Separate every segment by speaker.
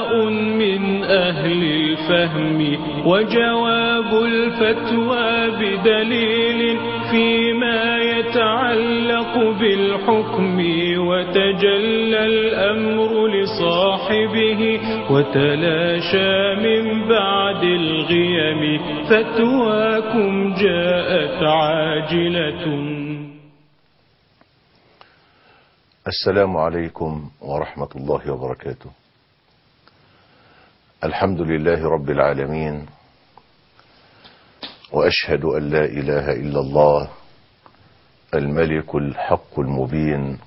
Speaker 1: علماء من أهل الفهم وجواب الفتوى بدليل فيما يتعلق بالحكم وتجلى الأمر لصاحبه وتلاشى من بعد الغيم فتواكم جاءت عاجلة
Speaker 2: السلام عليكم ورحمة الله وبركاته الحمد لله رب العالمين وأشهد أن لا إله إلا الله الملك الحق المبين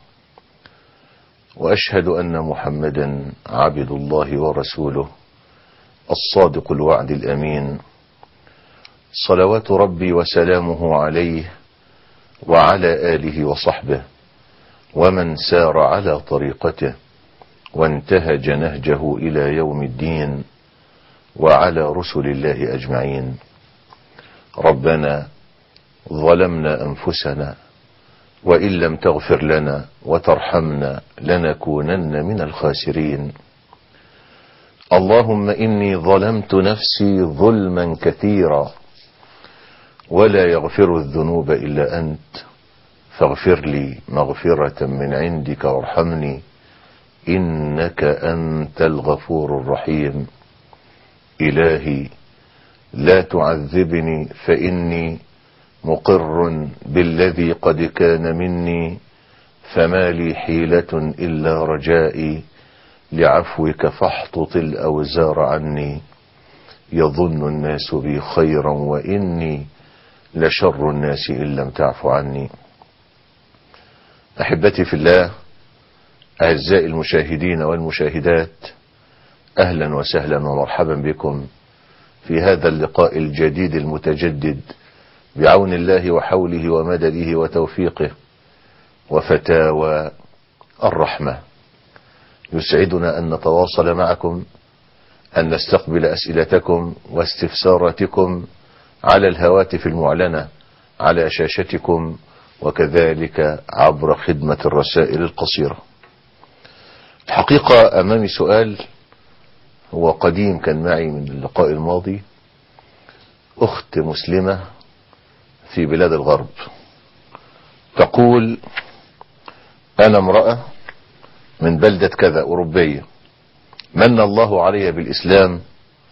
Speaker 2: وأشهد أن محمدا عبد الله ورسوله الصادق الوعد الأمين صلوات ربي وسلامه عليه وعلى آله وصحبه ومن سار على طريقته وانتهج نهجه إلى يوم الدين وعلى رسل الله أجمعين ربنا ظلمنا أنفسنا وإن لم تغفر لنا وترحمنا لنكونن من الخاسرين اللهم إني ظلمت نفسي ظلما كثيرا ولا يغفر الذنوب إلا أنت فاغفر لي مغفرة من عندك وارحمني إنك أنت الغفور الرحيم إلهي لا تعذبني فإني مقر بالذي قد كان مني فما لي حيلة إلا رجائي لعفوك فاحطط الأوزار عني يظن الناس بي خيرا وإني لشر الناس إن لم تعف عني أحبتي في الله أعزائي المشاهدين والمشاهدات أهلا وسهلا ومرحبا بكم في هذا اللقاء الجديد المتجدد بعون الله وحوله ومدده وتوفيقه وفتاوى الرحمة يسعدنا أن نتواصل معكم أن نستقبل أسئلتكم واستفساراتكم على الهواتف المعلنة على شاشتكم وكذلك عبر خدمة الرسائل القصيرة الحقيقة أمامي سؤال هو قديم كان معي من اللقاء الماضي أخت مسلمة في بلاد الغرب تقول أنا امرأة من بلدة كذا أوروبية من الله علي بالإسلام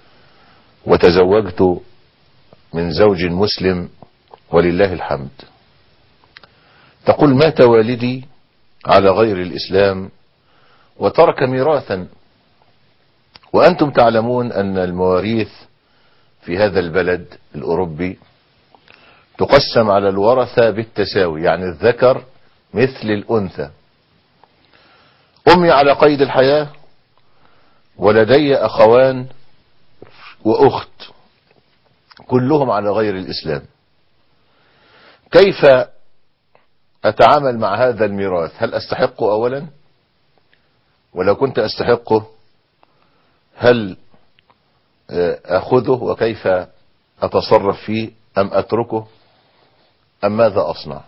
Speaker 2: وتزوجت من زوج مسلم ولله الحمد تقول مات والدي على غير الإسلام وترك ميراثا وأنتم تعلمون أن المواريث في هذا البلد الأوروبي تقسم على الورثة بالتساوي يعني الذكر مثل الأنثى أمي على قيد الحياة ولدي أخوان وأخت كلهم على غير الإسلام كيف أتعامل مع هذا الميراث هل أستحقه أولا ولو كنت أستحقه هل أخذه وكيف أتصرف فيه أم أتركه أم ماذا أصنع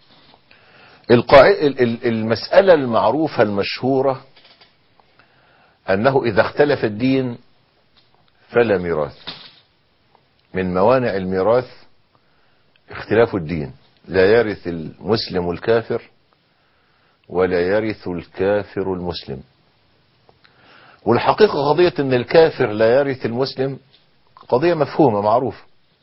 Speaker 2: المسألة المعروفة المشهورة أنه إذا اختلف الدين فلا ميراث من موانع الميراث اختلاف الدين لا يرث المسلم الكافر ولا يرث الكافر المسلم والحقيقة قضية ان الكافر لا يرث المسلم قضية مفهومة معروفة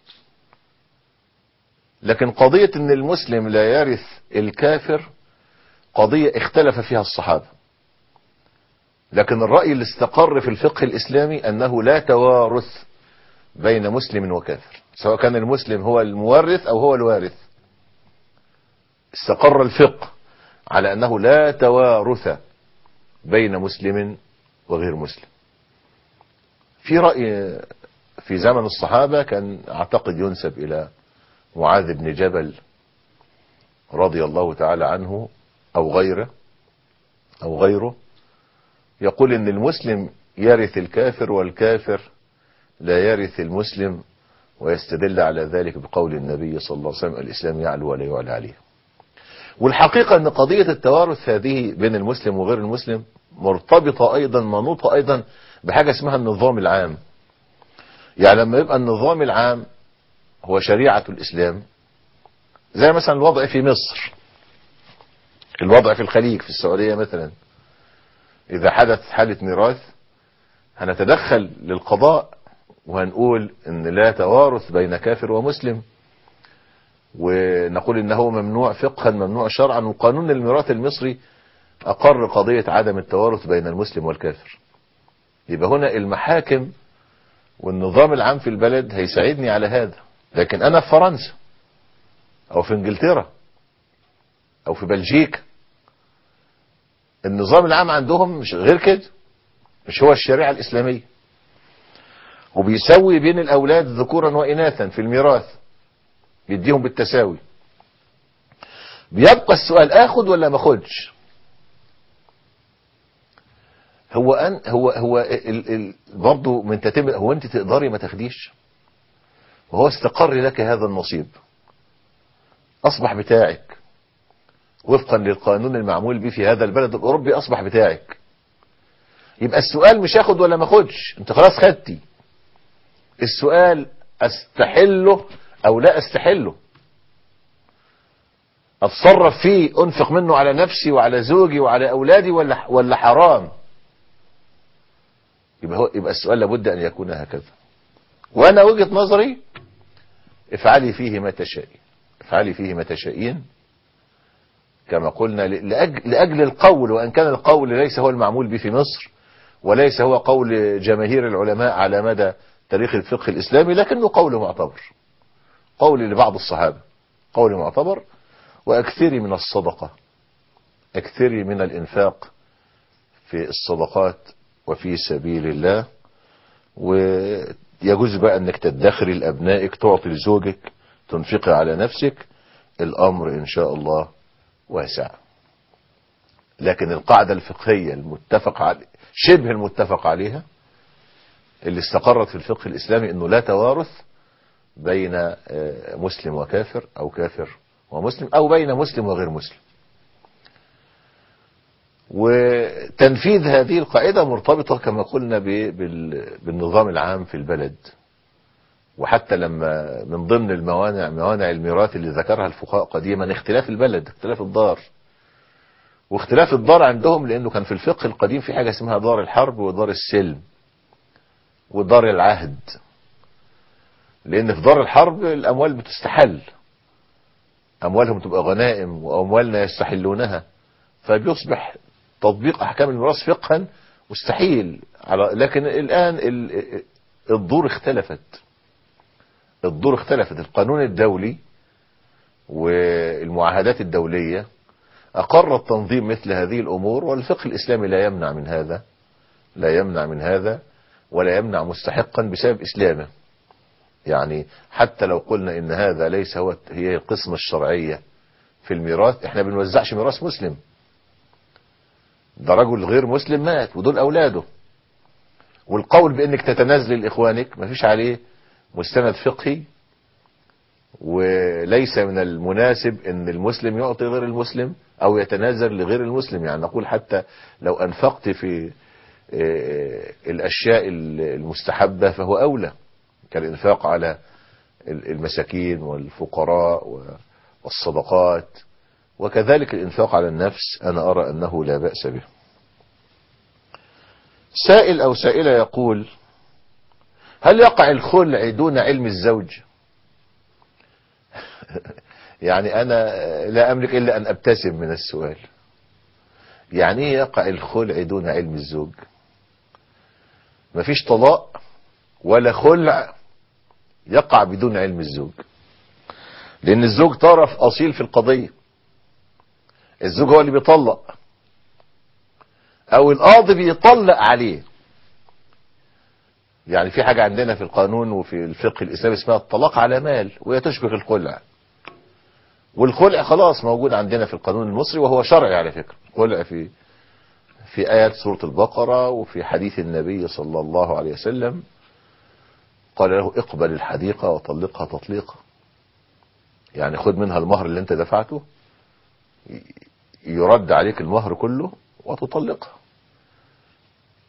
Speaker 2: لكن قضية ان المسلم لا يرث الكافر قضية اختلف فيها الصحابة لكن الرأي اللي استقر في الفقه الإسلامي أنه لا توارث بين مسلم وكافر سواء كان المسلم هو المورث أو هو الوارث استقر الفقه على أنه لا توارث بين مسلم وغير مسلم في رأي في زمن الصحابة كان اعتقد ينسب إلى معاذ بن جبل رضي الله تعالى عنه أو غيره أو غيره يقول ان المسلم يرث الكافر والكافر لا يرث المسلم ويستدل على ذلك بقول النبي صلى الله عليه وسلم الإسلام يعلو ولا يعلى عليه والحقيقة أن قضية التوارث هذه بين المسلم وغير المسلم مرتبطة أيضا منوطة أيضا بحاجة اسمها النظام العام يعني لما يبقى النظام العام هو شريعة الإسلام زي مثلا الوضع في مصر الوضع في الخليج في السعودية مثلا إذا حدث حالة ميراث هنتدخل للقضاء وهنقول ان لا توارث بين كافر ومسلم ونقول انه ممنوع فقها ممنوع شرعا وقانون الميراث المصري اقر قضية عدم التوارث بين المسلم والكافر يبقى هنا المحاكم والنظام العام في البلد هيساعدني على هذا لكن انا في فرنسا او في انجلترا او في بلجيكا النظام العام عندهم مش غير كده مش هو الشريعة الاسلامية وبيسوي بين الاولاد ذكورا واناثا في الميراث يديهم بالتساوي بيبقى السؤال اخد ولا ما اخدش هو أن هو هو ال ال برضه من تتم هو انت تقدري ما تاخديش وهو استقر لك هذا النصيب اصبح بتاعك وفقا للقانون المعمول به في هذا البلد الاوروبي اصبح بتاعك يبقى السؤال مش اخد ولا ما اخدش انت خلاص خدتي السؤال استحله او لا استحله اتصرف فيه انفق منه على نفسي وعلى زوجي وعلى اولادي ولا ولا حرام يبقى هو يبقى السؤال لابد ان يكون هكذا وانا وجهة نظري افعلي فيه ما تشائين افعلي فيه ما تشائين كما قلنا لأجل, لأجل القول وأن كان القول ليس هو المعمول به في مصر وليس هو قول جماهير العلماء على مدى تاريخ الفقه الإسلامي لكنه قول معتبر قول لبعض الصحابة قول معتبر وأكثري من الصدقة أكثري من الإنفاق في الصدقات وفي سبيل الله ويجوز بقى أنك تدخري لأبنائك تعطي لزوجك تنفقي على نفسك الأمر إن شاء الله واسع لكن القاعدة الفقهية المتفق عليه شبه المتفق عليها اللي استقرت في الفقه الإسلامي أنه لا توارث بين مسلم وكافر أو كافر ومسلم أو بين مسلم وغير مسلم وتنفيذ هذه القاعدة مرتبطة كما قلنا بالنظام العام في البلد وحتى لما من ضمن الموانع موانع الميراث اللي ذكرها الفقهاء قديما اختلاف البلد اختلاف الدار واختلاف الدار عندهم لانه كان في الفقه القديم في حاجة اسمها دار الحرب ودار السلم ودار العهد لان في دار الحرب الاموال بتستحل اموالهم تبقى غنائم واموالنا يستحلونها فبيصبح تطبيق احكام الميراث فقها مستحيل على لكن الان الدور اختلفت الدور اختلفت القانون الدولي والمعاهدات الدولية أقرت تنظيم مثل هذه الأمور والفقه الإسلامي لا يمنع من هذا لا يمنع من هذا ولا يمنع مستحقا بسبب إسلامه يعني حتى لو قلنا إن هذا ليس هو هي القسمة الشرعية في الميراث احنا بنوزعش ميراث مسلم ده رجل غير مسلم مات ودول أولاده والقول بأنك تتنازل لإخوانك مفيش عليه مستند فقهي وليس من المناسب ان المسلم يعطي غير المسلم او يتنازل لغير المسلم يعني نقول حتى لو انفقت في الاشياء المستحبة فهو اولى كالانفاق على المساكين والفقراء والصدقات وكذلك الانفاق على النفس انا ارى انه لا بأس به سائل او سائلة يقول هل يقع الخلع دون علم الزوج يعني انا لا املك الا ان ابتسم من السؤال يعني ايه يقع الخلع دون علم الزوج مفيش طلاق ولا خلع يقع بدون علم الزوج لان الزوج طرف اصيل في القضية الزوج هو اللي بيطلق او القاضي بيطلق عليه يعني في حاجة عندنا في القانون وفي الفقه الإسلامي اسمها الطلاق على مال وهي تشبه الخلع والخلع خلاص موجود عندنا في القانون المصري وهو شرعي على فكرة الخلع في في آيات سورة البقرة وفي حديث النبي صلى الله عليه وسلم قال له اقبل الحديقة وطلقها تطليقا يعني خد منها المهر اللي انت دفعته يرد عليك المهر كله وتطلقها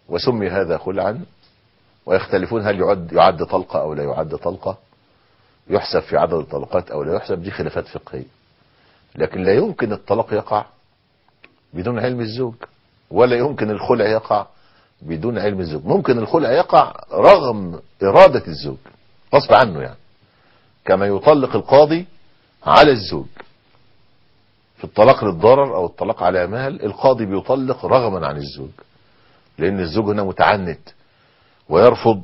Speaker 2: وسمي هذا خلعا ويختلفون هل يعد يعد طلقة أو لا يعد طلقة يحسب في عدد الطلقات أو لا يحسب دي خلافات فقهية لكن لا يمكن الطلاق يقع بدون علم الزوج ولا يمكن الخلع يقع بدون علم الزوج ممكن الخلع يقع رغم إرادة الزوج غصب عنه يعني كما يطلق القاضي على الزوج في الطلاق للضرر أو الطلاق على مال القاضي بيطلق رغما عن الزوج لأن الزوج هنا متعنت ويرفض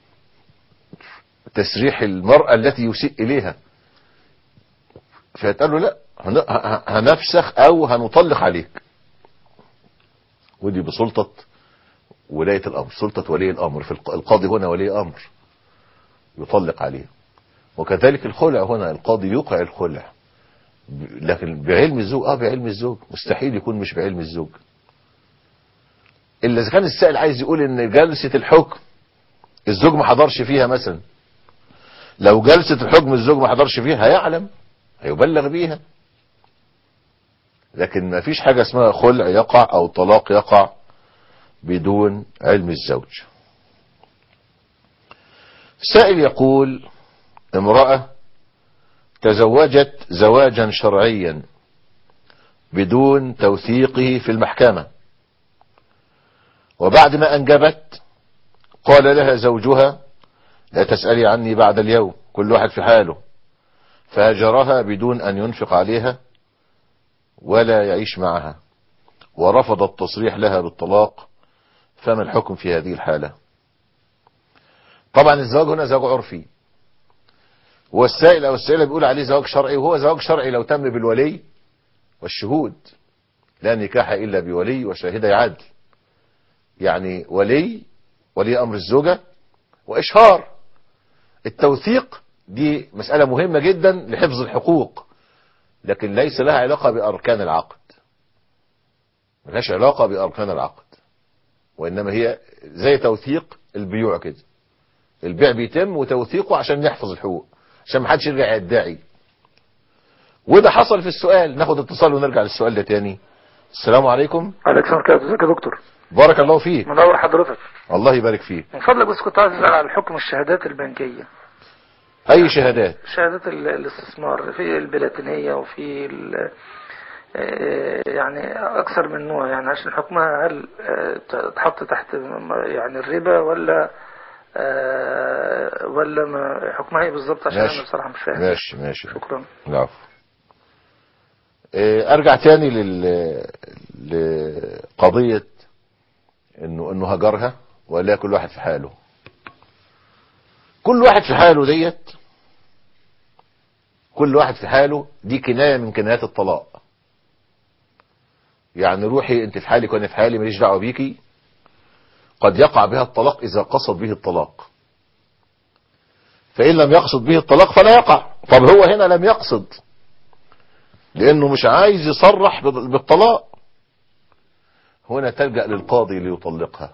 Speaker 2: تسريح المرأة التي يسيء إليها فيتقال له لا هن- ه- هنفسخ أو هنطلق عليك ودي بسلطة ولاية الأمر سلطة ولي الأمر في الق- القاضي هنا ولي أمر يطلق عليه وكذلك الخلع هنا القاضي يوقع الخلع ب- لكن بعلم الزوج اه بعلم الزوج مستحيل يكون مش بعلم الزوج الا اذا كان السائل عايز يقول ان جلسة الحكم الزوج ما حضرش فيها مثلا لو جلسة الحكم الزوج ما حضرش فيها هيعلم هيبلغ بيها لكن ما فيش حاجة اسمها خلع يقع او طلاق يقع بدون علم الزوج السائل يقول امرأة تزوجت زواجا شرعيا بدون توثيقه في المحكمة وبعد ما أنجبت قال لها زوجها لا تسألي عني بعد اليوم كل واحد في حاله فهجرها بدون أن ينفق عليها ولا يعيش معها ورفض التصريح لها بالطلاق فما الحكم في هذه الحالة طبعا الزواج هنا زواج عرفي والسائل او السائله بيقول عليه زواج شرعي وهو زواج شرعي لو تم بالولي والشهود لا نكاح الا بولي وشاهدي عدل يعني ولي ولي امر الزوجه واشهار التوثيق دي مساله مهمه جدا لحفظ الحقوق لكن ليس لها علاقه باركان العقد ملهاش علاقه باركان العقد وانما هي زي توثيق البيوع كده البيع بيتم وتوثيقه عشان يحفظ الحقوق عشان ما حدش يرجع يدعي وده حصل في السؤال ناخد اتصال ونرجع للسؤال ده تاني السلام عليكم
Speaker 3: عليك السلام عليكم ازيك يا دكتور
Speaker 2: بارك الله فيك
Speaker 3: منور حضرتك
Speaker 2: الله يبارك فيك
Speaker 3: من فضلك بس كنت عايز اسال على حكم الشهادات البنكيه
Speaker 2: اي شهادات
Speaker 3: شهادات ال- الاستثمار في البلاتينيه وفي ال- آه، يعني اكثر من نوع يعني عشان حكمها هل آه، تحط تحت م- يعني الربا ولا آه، ولا ما حكمها ايه بالظبط عشان
Speaker 2: ماشي.
Speaker 3: انا بصراحه مش فاهم
Speaker 2: ماشي ماشي
Speaker 3: شكرا
Speaker 2: العفو إيه، ارجع تاني لل لقضية انه انه هجرها ولا كل واحد في حاله كل واحد في حاله ديت كل واحد في حاله دي كناية من كنايات الطلاق يعني روحي انت في حالك وانا في حالي ماليش دعوه بيكي قد يقع بها الطلاق اذا قصد به الطلاق فان لم يقصد به الطلاق فلا يقع طب هو هنا لم يقصد لانه مش عايز يصرح بال- بالطلاق هنا تلجأ للقاضي ليطلقها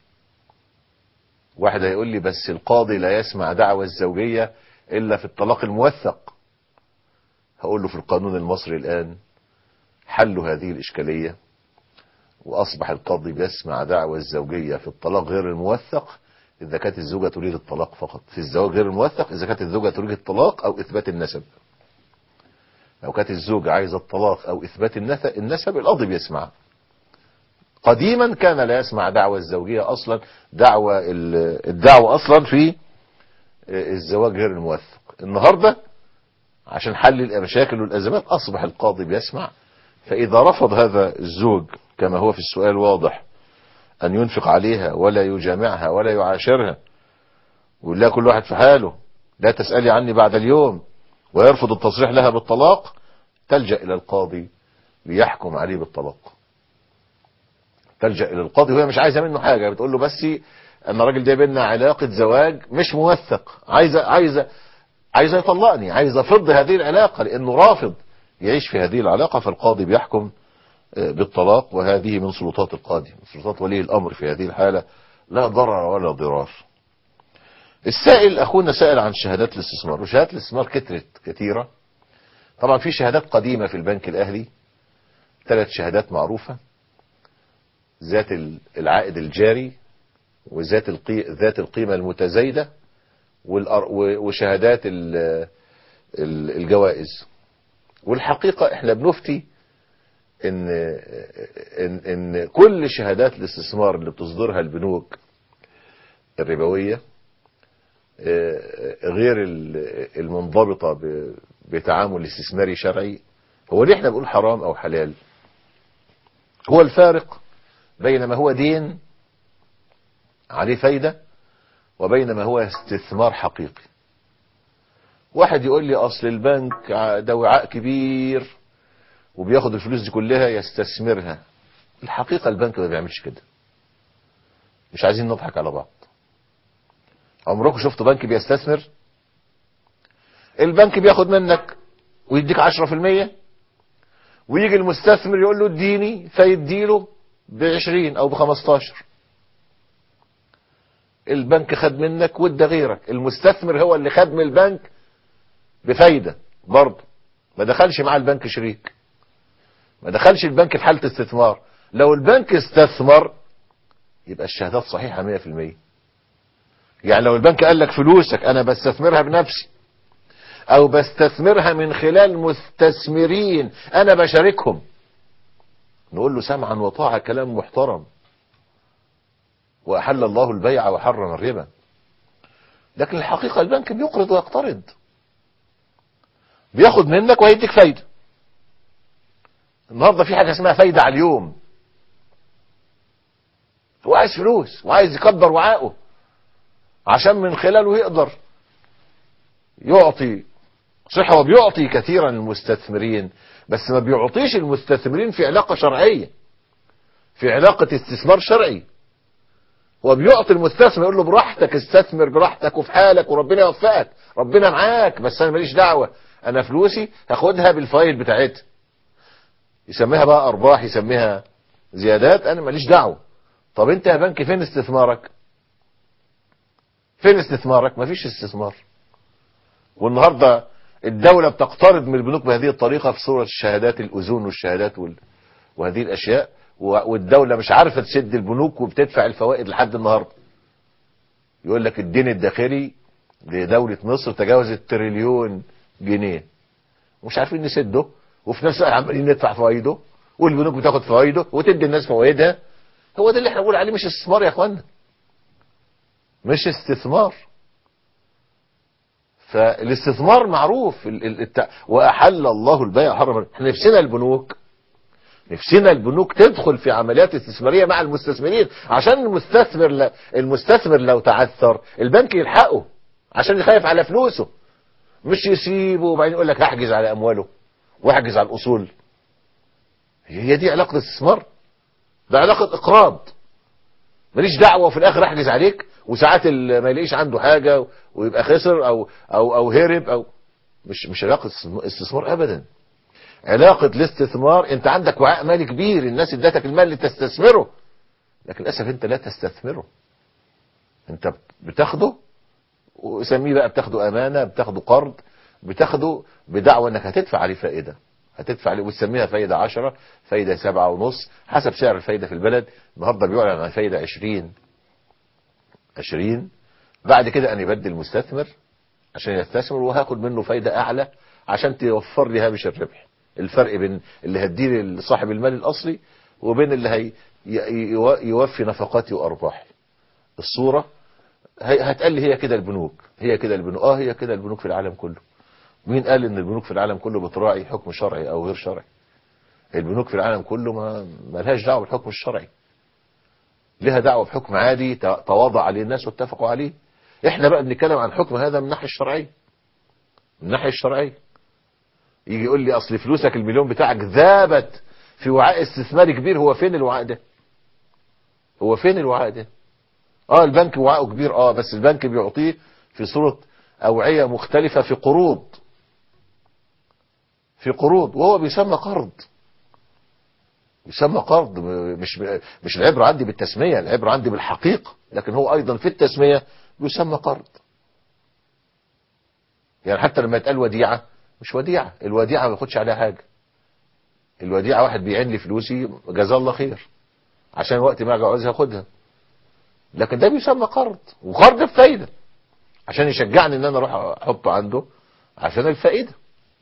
Speaker 2: واحد هيقول لي بس القاضي لا يسمع دعوى الزوجية الا في الطلاق الموثق هقول له في القانون المصري الان حل هذه الاشكالية واصبح القاضي بيسمع دعوى الزوجية في الطلاق غير الموثق اذا كانت الزوجة تريد الطلاق فقط في الزواج غير الموثق اذا كانت الزوجة تريد الطلاق او اثبات النسب لو كانت الزوجة عايزة الطلاق او اثبات النث- النسب القاضي بيسمع قديما كان لا يسمع دعوى الزوجية اصلا دعوى ال- الدعوة اصلا في الزواج غير الموثق النهاردة عشان حل المشاكل والازمات اصبح القاضي بيسمع فاذا رفض هذا الزوج كما هو في السؤال واضح ان ينفق عليها ولا يجامعها ولا يعاشرها ويقول لها كل واحد في حاله لا تسألي عني بعد اليوم ويرفض التصريح لها بالطلاق تلجأ إلى القاضي ليحكم عليه بالطلاق تلجأ إلى القاضي وهي مش عايزة منه حاجة بتقول له بس أن الراجل ده بينا علاقة زواج مش موثق عايزة عايزة عايزة يطلقني عايزة أفض هذه العلاقة لأنه رافض يعيش في هذه العلاقة فالقاضي بيحكم آه، بالطلاق وهذه من سلطات القاضي من سلطات ولي الأمر في هذه الحالة لا ضرر ولا ضرار السائل أخونا سائل عن شهادات الاستثمار وشهادات الاستثمار كترت كثيرة طبعا في شهادات قديمة في البنك الأهلي ثلاث شهادات معروفة ذات ال- العائد الجاري وذات القي... ذات القيمة المتزايدة والأر... و- وشهادات ال... ال- الجوائز والحقيقة احنا بنفتي ان ان ان كل شهادات الاستثمار اللي بتصدرها البنوك الربوية آه، غير ال- المنضبطة ب- بتعامل استثماري شرعي هو ليه احنا بنقول حرام او حلال هو الفارق بين ما هو دين عليه فايدة وبين ما هو استثمار حقيقي واحد يقول لي اصل البنك ع- ده وعاء كبير وبياخد الفلوس دي كلها يستثمرها الحقيقة البنك ما بيعملش كده مش عايزين نضحك على بعض عمركم شفتوا بنك بيستثمر البنك بياخد منك ويديك 10% ويجي المستثمر يقول له اديني فيديله ب 20 او ب 15 البنك خد منك وادى غيرك المستثمر هو اللي خد من البنك بفايدة برضه ما دخلش مع البنك شريك ما دخلش البنك في حالة استثمار لو البنك استثمر يبقى الشهادات صحيحة 100% يعني لو البنك قال لك فلوسك انا بستثمرها بنفسي او بستثمرها من خلال مستثمرين انا بشاركهم نقول له سمعا وطاعة كلام محترم واحل الله البيع وحرم الربا لكن الحقيقة البنك بيقرض ويقترض بياخد منك وهيديك فايدة النهاردة في حاجة اسمها فايدة على اليوم هو عايز فلوس وعايز يكبر وعائه عشان من خلاله يقدر يعطي صحة وبيعطي كثيرا للمستثمرين بس ما بيعطيش المستثمرين في علاقة شرعية في علاقة استثمار شرعي هو بيعطي المستثمر يقول له براحتك استثمر براحتك وفي حالك وربنا يوفقك ربنا معاك بس انا ماليش دعوة انا فلوسي هاخدها بالفايل بتاعتها يسميها بقى ارباح يسميها زيادات انا ماليش دعوة طب انت يا بنك فين استثمارك فين استثمارك مفيش استثمار والنهاردة الدولة بتقترض من البنوك بهذه الطريقة في صورة الشهادات الأذون والشهادات وال... وهذه الأشياء و- والدولة مش عارفة تسد البنوك وبتدفع الفوائد لحد النهاردة يقول لك الدين الداخلي لدولة مصر تجاوز التريليون جنيه ومش عارفين نسده وفي نفس الوقت عمالين ندفع فوائده والبنوك بتاخد فوائده وتدي الناس فوائدها هو ده اللي احنا بنقول عليه مش استثمار يا اخوانا مش استثمار فالاستثمار معروف ال- ال- الت... واحل الله البيع وحرم احنا نفسنا البنوك نفسنا البنوك تدخل في عمليات استثماريه مع المستثمرين عشان المستثمر ل... المستثمر لو تعثر البنك يلحقه عشان يخاف على فلوسه مش يسيبه وبعدين يقول لك هحجز على امواله واحجز على الاصول هي دي علاقه استثمار ده علاقه اقراض ماليش دعوه وفي الاخر احجز عليك وساعات ال- ما يلاقيش عنده حاجه ويبقى خسر او او او هرب او مش مش علاقه استثم- استثمار ابدا علاقه الاستثمار انت عندك وعاء مالي كبير الناس ادتك المال اللي تستثمره لكن للاسف انت لا تستثمره انت بتاخده وسميه بقى بتاخده امانه بتاخده قرض بتاخده بدعوى انك هتدفع عليه فائده هتدفع عليه وتسميها فايده 10 فايده سبعة ونص حسب سعر الفايده في البلد النهارده بيعلن عن فايده 20 20 بعد كده انا يبدل المستثمر عشان يستثمر وهاخد منه فايده اعلى عشان توفر لي هامش الربح الفرق بين اللي هديه لصاحب المال الاصلي وبين اللي هي ي- يو- يوفي نفقاتي وارباحي الصوره هي- هتقال لي هي كده البنوك هي كده البنوك اه هي كده البنوك في العالم كله مين قال ان البنوك في العالم كله بتراعي حكم شرعي او غير شرعي البنوك في العالم كله ما ملهاش دعوه بالحكم الشرعي لها دعوه بحكم عادي ت- تواضع عليه الناس واتفقوا عليه احنا بقى بنتكلم عن حكم هذا من الناحيه الشرعيه من الناحيه الشرعيه يجي يقول لي اصل فلوسك المليون بتاعك ذابت في وعاء استثماري كبير هو فين الوعاء ده هو فين الوعاء ده اه البنك وعاءه كبير اه بس البنك بيعطيه في صورة اوعية مختلفة في قروض في قروض وهو بيسمى قرض يسمى قرض م- مش مش العبرة عندي بالتسمية العبرة عندي بالحقيقة لكن هو ايضا في التسمية يسمى قرض يعني حتى لما يتقال وديعة مش وديعة الوديعة ما بياخدش عليها حاجة الوديعة واحد بيعين لي فلوسي جزاه الله خير عشان وقت ما اجي عاوزها اخدها لكن ده بيسمى قرض وقرض بفايدة عشان يشجعني ان انا اروح احطه عنده عشان الفائدة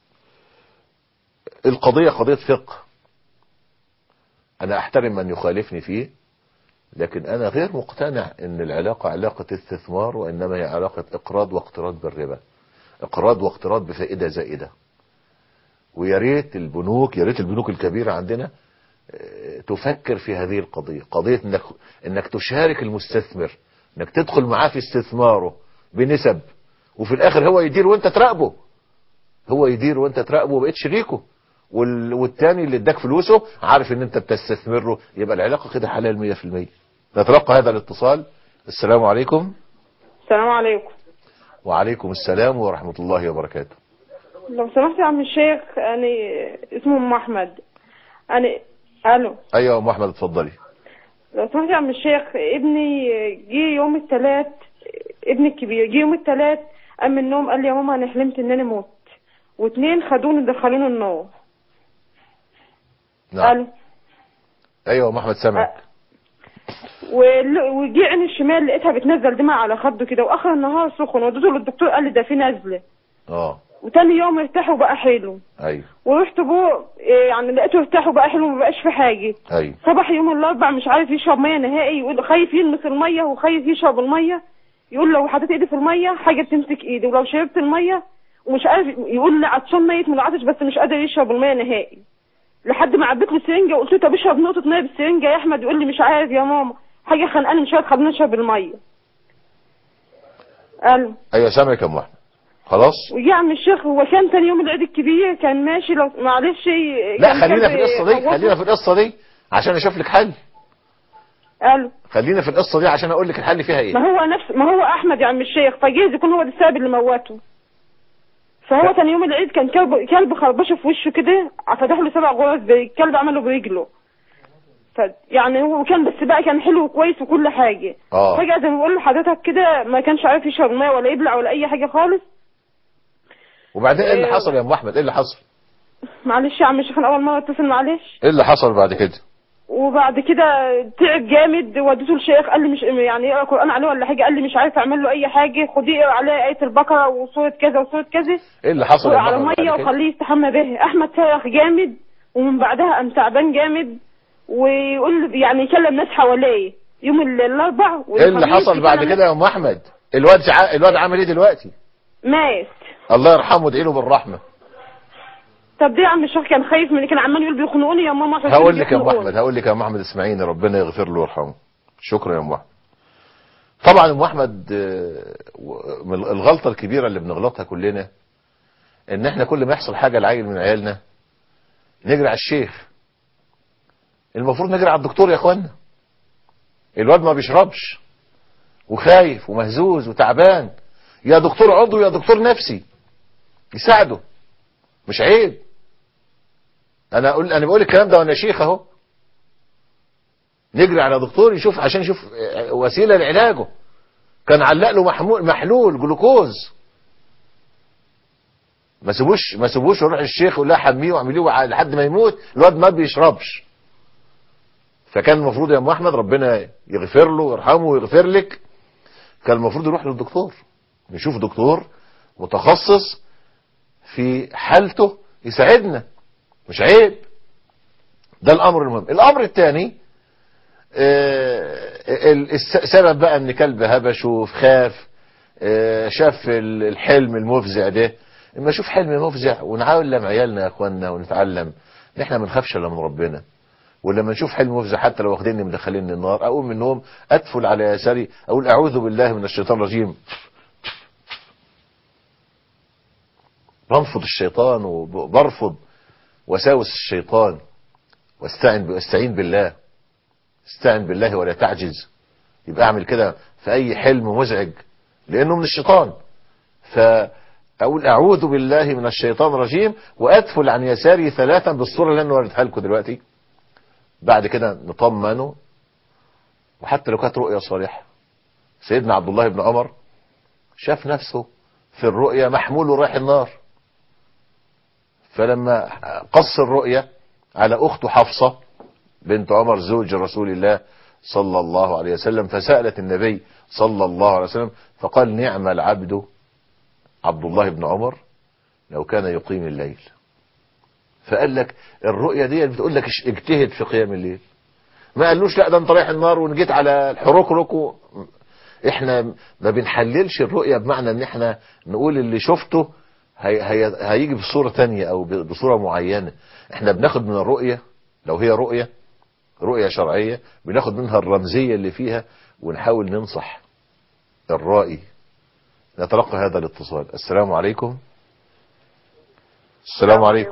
Speaker 2: القضية قضية فقه انا احترم من يخالفني فيه لكن انا غير مقتنع ان العلاقة علاقة استثمار وانما هي علاقة اقراض واقتراض بالربا اقراض واقتراض بفائدة زائدة ويا ريت البنوك يا ريت البنوك الكبيرة عندنا اه، تفكر في هذه القضية قضية انك, انك تشارك المستثمر انك تدخل معاه في استثماره بنسب وفي الاخر هو يدير وانت تراقبه هو يدير وانت تراقبه وبقيت شريكه وال... والتاني اللي اداك فلوسه عارف ان انت بتستثمر له يبقى العلاقة كده حلال 100% نتلقى هذا الاتصال السلام عليكم
Speaker 4: السلام عليكم
Speaker 2: وعليكم السلام ورحمة الله وبركاته
Speaker 4: لو سمحت يا عم الشيخ انا اسمه ام احمد انا الو
Speaker 2: ايوه يا ام احمد اتفضلي
Speaker 4: لو سمحت يا عم الشيخ ابني جه يوم الثلاث ابني الكبير جه يوم الثلاث قام من النوم قال لي يا ماما انا حلمت ان انا مت واتنين خدوني دخلوني النار
Speaker 2: نعم
Speaker 4: الو
Speaker 2: ايوه يا ام احمد سامعك
Speaker 4: وال- وجي عيني الشمال لقيتها بتنزل دماء على خده كده واخر النهار سخن وديته للدكتور قال لي ده في نزله
Speaker 2: اه
Speaker 4: وتاني يوم ارتاح وبقى حلو
Speaker 2: ايوه
Speaker 4: ورحت بو إيه يعني لقيته ارتاح وبقى حلو ومبقاش في حاجه
Speaker 2: ايوه
Speaker 4: صبح يوم الاربع مش عارف يشرب ميه نهائي يقول خايف يلمس الميه وخايف يشرب الميه يقول لو حطيت ايدي في الميه حاجه بتمسك ايدي ولو شربت الميه ومش عارف يقول لي عطشان ميت من العطش بس مش قادر يشرب الميه نهائي لحد ما عبيت له سرنجه وقلت له طب اشرب نقطه ميه بالسرنجه يا احمد يقول لي مش عارف يا ماما حاجه خانقاني مش عارف خليني اشرب الميه قال
Speaker 2: ايوه سامعك يا ام احمد خلاص
Speaker 4: وجي عم الشيخ هو كان تاني يوم العيد الكبير كان ماشي لو معلش
Speaker 2: لا
Speaker 4: كان
Speaker 2: خلينا
Speaker 4: كان
Speaker 2: في القصه دي
Speaker 4: خوفه.
Speaker 2: خلينا في القصه دي عشان اشوف لك حل
Speaker 4: قال
Speaker 2: خلينا في القصه دي عشان اقول لك الحل فيها ايه
Speaker 4: ما هو نفس ما هو احمد يا عم الشيخ فجايز يكون هو ده السبب اللي موته فهو كان يوم العيد كان كلب كلب خربشه في وشه كده فتح له سبع غرز الكلب عمله برجله ف يعني هو كان بس بقى كان حلو وكويس وكل حاجه
Speaker 2: اه
Speaker 4: فجاه زي ما بقول لحضرتك كده ما كانش عارف يشرب ميه ولا يبلع ولا اي حاجه خالص
Speaker 2: وبعدين ايه اللي
Speaker 4: إيه.
Speaker 2: حصل يا ام احمد ايه اللي حصل
Speaker 4: معلش يا عم الشيخ انا اول مره اتصل معلش
Speaker 2: ايه اللي حصل بعد كده
Speaker 4: وبعد كده تعب جامد وديته الشيخ قال لي مش يعني اقرا قران عليه ولا حاجه قال لي مش عارف اعمل له اي حاجه خديه اقرا عليه ايه البقره وسوره كذا وسوره كذا
Speaker 2: ايه اللي حصل يا ام
Speaker 4: على
Speaker 2: احمد بعد
Speaker 4: ميه
Speaker 2: كده؟
Speaker 4: وخليه يستحمى به احمد صرخ جامد ومن بعدها قام تعبان جامد ويقول يعني يكلم ناس حواليه يوم ال- الاربع
Speaker 2: ايه اللي
Speaker 4: والخميس
Speaker 2: حصل بعد
Speaker 4: يكلم
Speaker 2: كده يا ام احمد الواد ع... الواد عامل ايه دلوقتي
Speaker 4: مات
Speaker 2: الله يرحمه وادعي له بالرحمه
Speaker 4: طب ده يا عم الشيخ كان خايف من كان عمال يقول بيخنقوني يا ماما عشان
Speaker 2: هقول لك يا ام
Speaker 4: بيخنقوني.
Speaker 2: احمد هقول لك يا ام احمد اسمعيني ربنا يغفر له ويرحمه شكرا يا ام احمد طبعا ام احمد آه، و- من الغلطه الكبيره اللي بنغلطها كلنا ان احنا كل ما يحصل حاجه لعيل من عيالنا نجري على الشيخ المفروض نجري على الدكتور يا اخوانا الواد ما بيشربش وخايف ومهزوز وتعبان يا دكتور عضو يا دكتور نفسي يساعده مش عيب انا اقول انا بقول الكلام ده وانا شيخ اهو نجري على دكتور يشوف عشان يشوف وسيله لعلاجه كان علق له محمول محلول جلوكوز ما سيبوش ما سيبوش يروح الشيخ يقول لها حميه واعمليه لحد ما يموت الواد ما بيشربش فكان المفروض يا ام احمد ربنا يغفر له ويرحمه ويغفر لك كان المفروض يروح للدكتور نشوف دكتور متخصص في حالته يساعدنا مش عيب ده الامر المهم الامر الثاني السبب بقى ان كلب هبش وخاف آه، شاف ال- الحلم المفزع ده اما اشوف حلم مفزع ونعلم عيالنا يا اخوانا ونتعلم ان احنا ما نخافش الا من ربنا ولما نشوف حلم مفزع حتى لو واخديني مدخليني النار اقوم من النوم ادفل على يساري اقول اعوذ بالله من الشيطان الرجيم بنفض الشيطان وبرفض وساوس الشيطان واستعن واستعين بالله استعن بالله ولا تعجز يبقى اعمل كده في اي حلم مزعج لانه من الشيطان فاقول اعوذ بالله من الشيطان الرجيم وادفل عن يساري ثلاثا بالصوره اللي انا وريتها لكم دلوقتي بعد كده نطمنه وحتى لو كانت رؤيا صالحه سيدنا عبد الله بن عمر شاف نفسه في الرؤيا محمول ورايح النار فلما قص الرؤيا على اخته حفصه بنت عمر زوج رسول الله صلى الله عليه وسلم فسألت النبي صلى الله عليه وسلم فقال نعم العبد عبد الله بن عمر لو كان يقيم الليل فقال لك الرؤية دي بتقول لك اش- اجتهد في قيام الليل ما قالوش لا ده انت رايح النار ونجيت على الحروكرك و... احنا ما بنحللش الرؤية بمعنى ان احنا نقول اللي شفته هي... هي... هيجي بصورة تانية او ب- بصورة معينة احنا بناخد من الرؤية لو هي رؤية رؤية شرعية بناخد منها الرمزية اللي فيها ونحاول ننصح الرائي نتلقى هذا الاتصال السلام عليكم السلام عليكم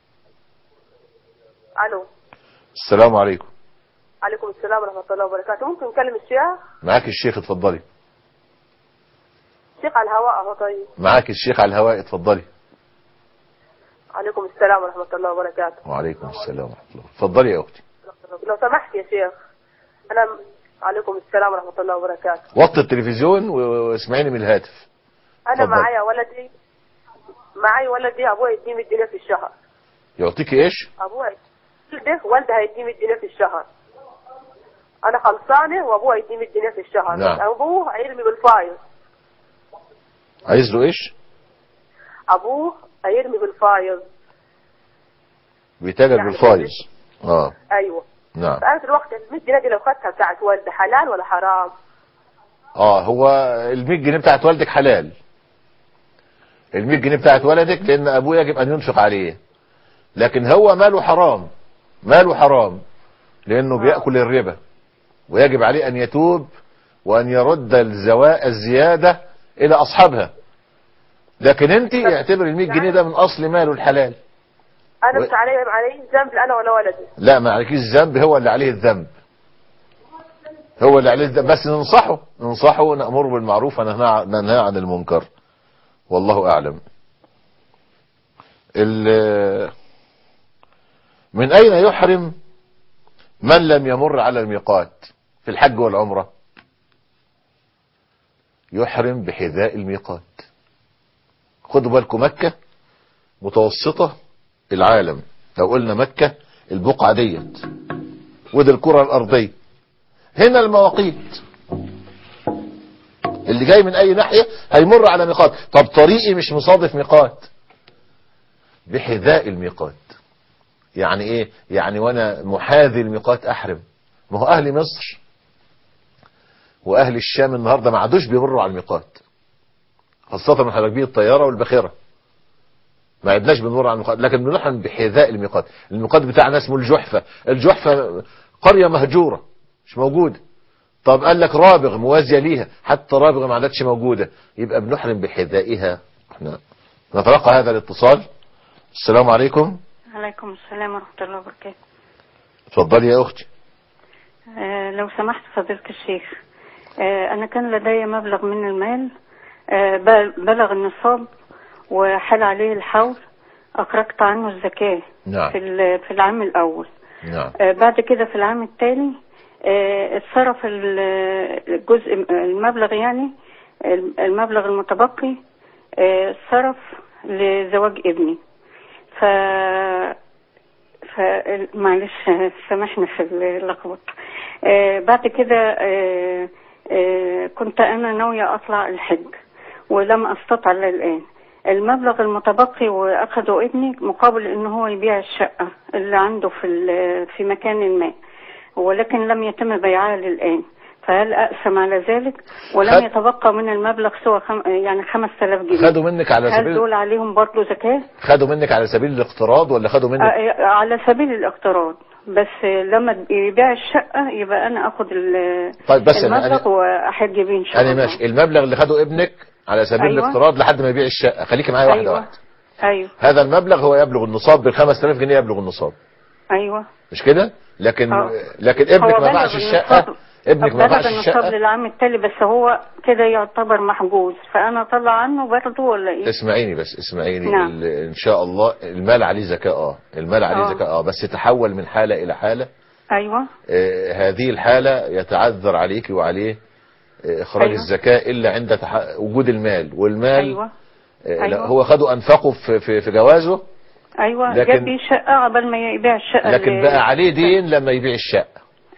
Speaker 5: الو
Speaker 2: السلام عليكم
Speaker 5: عليكم السلام ورحمه الله وبركاته ممكن نكلم الشيخ
Speaker 2: معاك الشيخ اتفضلي
Speaker 5: الشيخ على الهواء اهو طيب
Speaker 2: معاك الشيخ على الهواء اتفضلي
Speaker 5: عليكم السلام ورحمه الله وبركاته
Speaker 2: وعليكم السلام ورحمة الله اتفضلي يا اختي
Speaker 5: لو سمحت يا شيخ انا عليكم السلام ورحمه الله وبركاته
Speaker 2: وطي التلفزيون و- واسمعيني من الهاتف
Speaker 5: انا
Speaker 2: اتفضل.
Speaker 5: معايا ولدي معايا ولدي ابوه يديه 100 جنيه في الشهر
Speaker 2: يعطيك ايش
Speaker 5: ابوه والده والده هيديه 100 جنيه في الشهر انا خلصانه وابوه هيديه 100 جنيه في الشهر
Speaker 2: نعم.
Speaker 5: بس ابوه هيرمي بالفايز
Speaker 2: عايز له ايش
Speaker 5: ابوه هيرمي بالفايز
Speaker 2: بيتاجر
Speaker 5: يعني
Speaker 2: بالفايز اه
Speaker 5: ايوه
Speaker 2: نعم
Speaker 5: فانا دلوقتي ال 100 جنيه دي لو خدتها بتاعت والده حلال ولا حرام؟
Speaker 2: اه هو ال 100 جنيه بتاعت والدك حلال ال 100 جنيه بتاعت ولدك لان ابوه يجب ان ينفق عليه لكن هو ماله حرام ماله حرام لانه بياكل الربا ويجب عليه ان يتوب وان يرد الزواء الزياده الى اصحابها لكن انت اعتبر ال 100 جنيه ده من اصل ماله الحلال
Speaker 5: انا
Speaker 2: و-
Speaker 5: مش علي علي ذنب لا انا ولا ولدي
Speaker 2: لا ما عليكيش الذنب هو اللي عليه الذنب هو اللي عليه الذنب بس ننصحه ننصحه ونأمره بالمعروف وننهى ننهى عن المنكر والله أعلم ال- من أين يحرم من لم يمر على الميقات في الحج والعمرة يحرم بحذاء الميقات خدوا بالكم مكة متوسطة العالم لو قلنا مكة البقعة ديت ودي الكرة الأرضية هنا المواقيت اللي جاي من أي ناحية هيمر على ميقات طب طريقي مش مصادف ميقات بحذاء الميقات يعني ايه يعني وانا محاذي الميقات احرم ما هو اهل مصر واهل الشام النهارده ما عادوش بيمروا على الميقات خاصة من راكبين الطيارة والباخرة ما عدناش بنمر على الميقات لكن بنحن بحذاء الميقات الميقات بتاعنا اسمه الجحفة الجحفة قرية مهجورة مش موجودة طب قال لك رابغ موازية ليها حتى رابغ ما عادتش موجودة يبقى بنحرم بحذائها احنا نتلقى هذا الاتصال السلام عليكم
Speaker 6: عليكم السلام ورحمة الله وبركاته
Speaker 2: اتفضلي يا اختي
Speaker 6: آه لو سمحت فضيلة الشيخ آه أنا كان لدي مبلغ من المال آه بل- بلغ النصاب وحال عليه الحول أخرجت عنه الزكاة
Speaker 2: نعم
Speaker 6: في ال- في العام الأول
Speaker 2: نعم
Speaker 6: آه بعد كده في العام الثاني آه اتصرف ال- الجزء المبلغ يعني المبلغ المتبقي آه صرف لزواج ابني ف ف معلش سامحنا في اللخبطه آه بعد كده آه آه كنت انا ناويه اطلع الحج ولم استطع الا الان المبلغ المتبقي واخده ابني مقابل ان هو يبيع الشقه اللي عنده في ال- في مكان ما ولكن لم يتم بيعها للان فهل اقسم على ذلك ولم
Speaker 2: خد-
Speaker 6: يتبقى من المبلغ سوى خم... يعني 5000 جنيه
Speaker 2: خدوا منك على
Speaker 6: هل
Speaker 2: سبيل
Speaker 6: دول عليهم برضه زكاه
Speaker 2: خدوا منك على سبيل الاقتراض ولا خدوا منك
Speaker 6: آه، على سبيل الاقتراض بس لما يبيع الشقة يبقى أنا أخد ال-
Speaker 2: طيب بس أنا-
Speaker 6: المبلغ
Speaker 2: أنا-
Speaker 6: وأحج بيه إن شاء
Speaker 2: انا
Speaker 6: الله
Speaker 2: ماشي المبلغ اللي خده ابنك على سبيل
Speaker 6: أيوة.
Speaker 2: الاقتراض لحد ما يبيع الشقه خليكي معايا واحده
Speaker 6: أيوة
Speaker 2: واحده
Speaker 6: أيوة
Speaker 2: هذا المبلغ هو يبلغ النصاب بال 5000 جنيه يبلغ النصاب
Speaker 6: أيوة
Speaker 2: مش كده لكن
Speaker 6: آه.
Speaker 2: لكن ابنك
Speaker 6: هو
Speaker 2: ما
Speaker 6: بلغ
Speaker 2: باعش الشقه
Speaker 6: النصاب-
Speaker 2: ابنك ما
Speaker 6: بلغ
Speaker 2: باعش
Speaker 6: النصاب
Speaker 2: الشقه
Speaker 6: للعام التالي بس هو كده يعتبر محجوز فأنا أطلع عنه برضه ولا إيه؟
Speaker 2: اسمعيني بس اسمعيني
Speaker 6: نعم.
Speaker 2: ال- ان شاء الله المال عليه زكاه اه المال عليه
Speaker 6: آه.
Speaker 2: زكاه اه بس تحول من حاله الى حاله
Speaker 6: أيوة
Speaker 2: آه، هذه الحالة يتعذر عليك وعليه آه، إخراج
Speaker 6: أيوة.
Speaker 2: الزكاة إلا عند تح... وجود المال والمال
Speaker 6: أيوة
Speaker 2: آه، لا،
Speaker 6: أيوة.
Speaker 2: هو خده أنفقه في, في, في جوازه
Speaker 6: أيوة
Speaker 2: لكن-
Speaker 6: جاب بيه شقة قبل ما يبيع الشقة
Speaker 2: لكن
Speaker 6: اللي-
Speaker 2: بقى عليه دين لما يبيع الشقة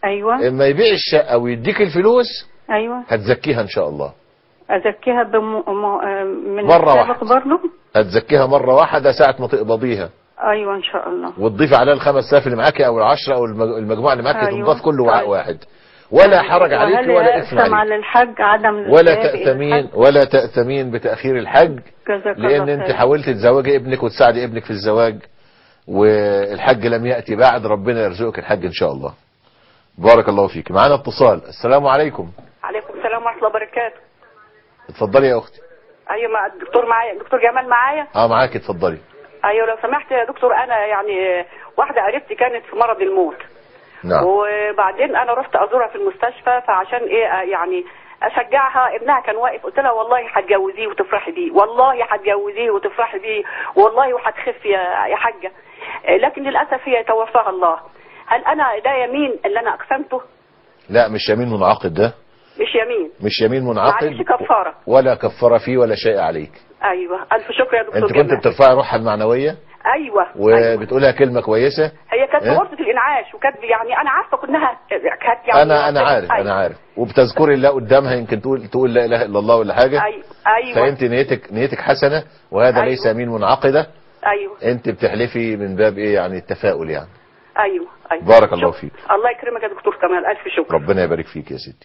Speaker 6: ايوه
Speaker 2: اما يبيع الشقة ويديك الفلوس
Speaker 6: ايوه
Speaker 2: هتزكيها ان شاء الله
Speaker 6: ازكيها بم... م... آه، من
Speaker 2: مرة
Speaker 6: السابق
Speaker 2: واحدة.
Speaker 6: برضه
Speaker 2: هتزكيها مرة واحدة ساعة ما تقبضيها
Speaker 6: ايوه ان شاء الله
Speaker 2: وتضيف عليها الخمس آلاف اللي معاكي او العشرة او المج- المجموعة اللي معاكي
Speaker 6: أيوة.
Speaker 2: تنضاف كله وعاء
Speaker 6: طيب.
Speaker 2: واحد ولا حرج عليك
Speaker 6: وهل
Speaker 2: ولا اثم
Speaker 6: يأثم
Speaker 2: عليك
Speaker 6: على الحج عدم
Speaker 2: ولا
Speaker 6: الذهاب إلى
Speaker 2: تأتمين
Speaker 6: الحج؟
Speaker 2: ولا تأتمين بتأخير الحج
Speaker 6: جزاك الله
Speaker 2: لان انت
Speaker 6: خير.
Speaker 2: حاولت تزوجي ابنك وتساعدي ابنك في الزواج والحج لم يأتي بعد ربنا يرزقك الحج ان شاء الله بارك الله فيك معانا اتصال السلام عليكم
Speaker 7: عليكم السلام ورحمه الله وبركاته
Speaker 2: اتفضلي يا اختي
Speaker 7: ايوه مع الدكتور معايا الدكتور جمال معايا
Speaker 2: اه معاكي اتفضلي
Speaker 7: ايوه لو سمحت يا دكتور انا يعني واحده قريبتي كانت في مرض الموت
Speaker 2: نعم
Speaker 7: وبعدين انا رحت ازورها في المستشفى فعشان ايه آه، يعني اشجعها ابنها كان واقف قلت لها والله هتجوزيه وتفرحي بيه والله هتجوزيه وتفرحي بيه والله وهتخف يا يا حاجه آه، لكن للاسف هي توفاها الله هل انا ده يمين اللي انا اقسمته
Speaker 2: لا مش يمين منعقد ده
Speaker 7: مش يمين
Speaker 2: مش يمين منعقد
Speaker 7: معلش كفارة.
Speaker 2: ولا كفاره فيه ولا شيء عليك
Speaker 7: ايوه الف شكر يا دكتور
Speaker 2: انت كنت
Speaker 7: جمال
Speaker 2: بترفعي روحها المعنويه
Speaker 7: ايوه أيوة.
Speaker 2: وبتقولها كلمه كويسه
Speaker 7: هي كانت
Speaker 2: إيه؟
Speaker 7: في غرفه الانعاش وكانت يعني انا عارفه كلها كانت يعني
Speaker 2: انا انا عارف
Speaker 7: أيوة.
Speaker 2: انا عارف وبتذكري الله قدامها يمكن تقول تقول لا اله الا الله ولا حاجه
Speaker 7: ايوه ايوه
Speaker 2: فانت نيتك نيتك حسنه وهذا
Speaker 7: أيوة.
Speaker 2: ليس يمين منعقده
Speaker 7: ايوه
Speaker 2: انت بتحلفي من باب ايه يعني التفاؤل يعني
Speaker 7: ايوه ايوه
Speaker 2: بارك الله
Speaker 7: شكرا.
Speaker 2: فيك.
Speaker 7: الله يكرمك يا دكتور كمال الف شكر
Speaker 2: ربنا يبارك فيك يا ستي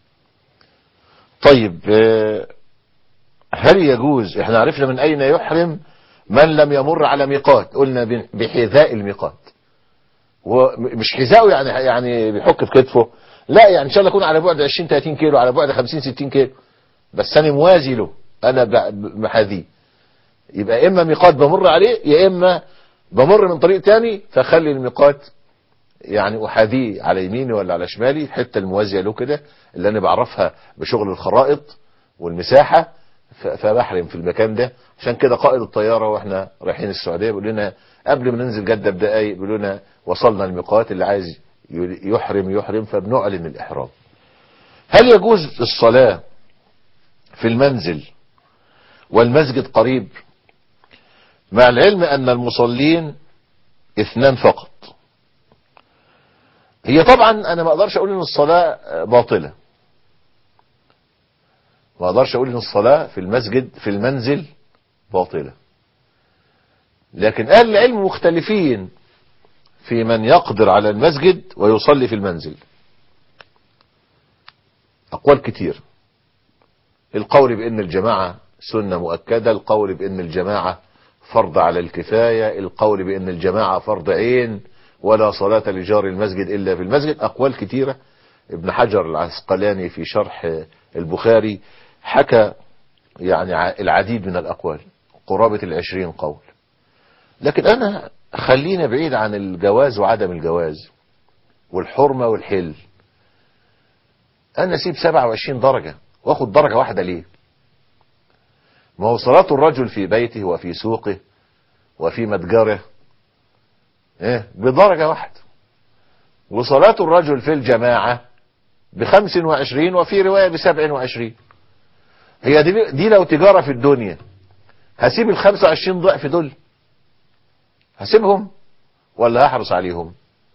Speaker 2: طيب آه، هل يجوز احنا عرفنا من اين يحرم من لم يمر على ميقات قلنا ب- بحذاء الميقات ومش حذاءه يعني يعني بيحك في كتفه لا يعني ان شاء الله يكون على بعد 20 30 كيلو على بعد 50 60 كيلو بس انا موازي له انا ب- محاذيه يبقى اما ميقات بمر عليه يا اما بمر من طريق تاني فخلي الميقات يعني احاذيه على يميني ولا على شمالي الحته الموازيه له كده اللي انا بعرفها بشغل الخرائط والمساحه ف- فبحرم في المكان ده عشان كده قائد الطياره واحنا رايحين السعوديه بيقول لنا قبل ما ننزل جده بدقايق بيقول لنا وصلنا الميقات اللي عايز ي- يحرم يحرم فبنعلن الاحرام هل يجوز الصلاه في المنزل والمسجد قريب مع العلم ان المصلين اثنان فقط هي طبعا انا ما اقدرش اقول ان الصلاة باطلة ما اقدرش اقول ان الصلاة في المسجد في المنزل باطلة لكن اهل العلم مختلفين في من يقدر على المسجد ويصلي في المنزل اقوال كتير القول بان الجماعة سنة مؤكدة القول بان الجماعة فرض على الكفاية القول بان الجماعة فرض عين ولا صلاة لجار المسجد إلا في المسجد أقوال كثيرة ابن حجر العسقلاني في شرح البخاري حكى يعني ع- العديد من الأقوال قرابة العشرين قول لكن أنا خلينا بعيد عن الجواز وعدم الجواز والحرمة والحل أنا أسيب 27 درجة وأخد درجة واحدة ليه ما هو صلاة الرجل في بيته وفي سوقه وفي متجره ايه بدرجة واحدة وصلاة الرجل في الجماعة بخمس وعشرين وفي رواية بسبع وعشرين هي دي, دي لو تجارة في الدنيا هسيب الخمسة وعشرين ضعف دول هسيبهم ولا هحرص عليهم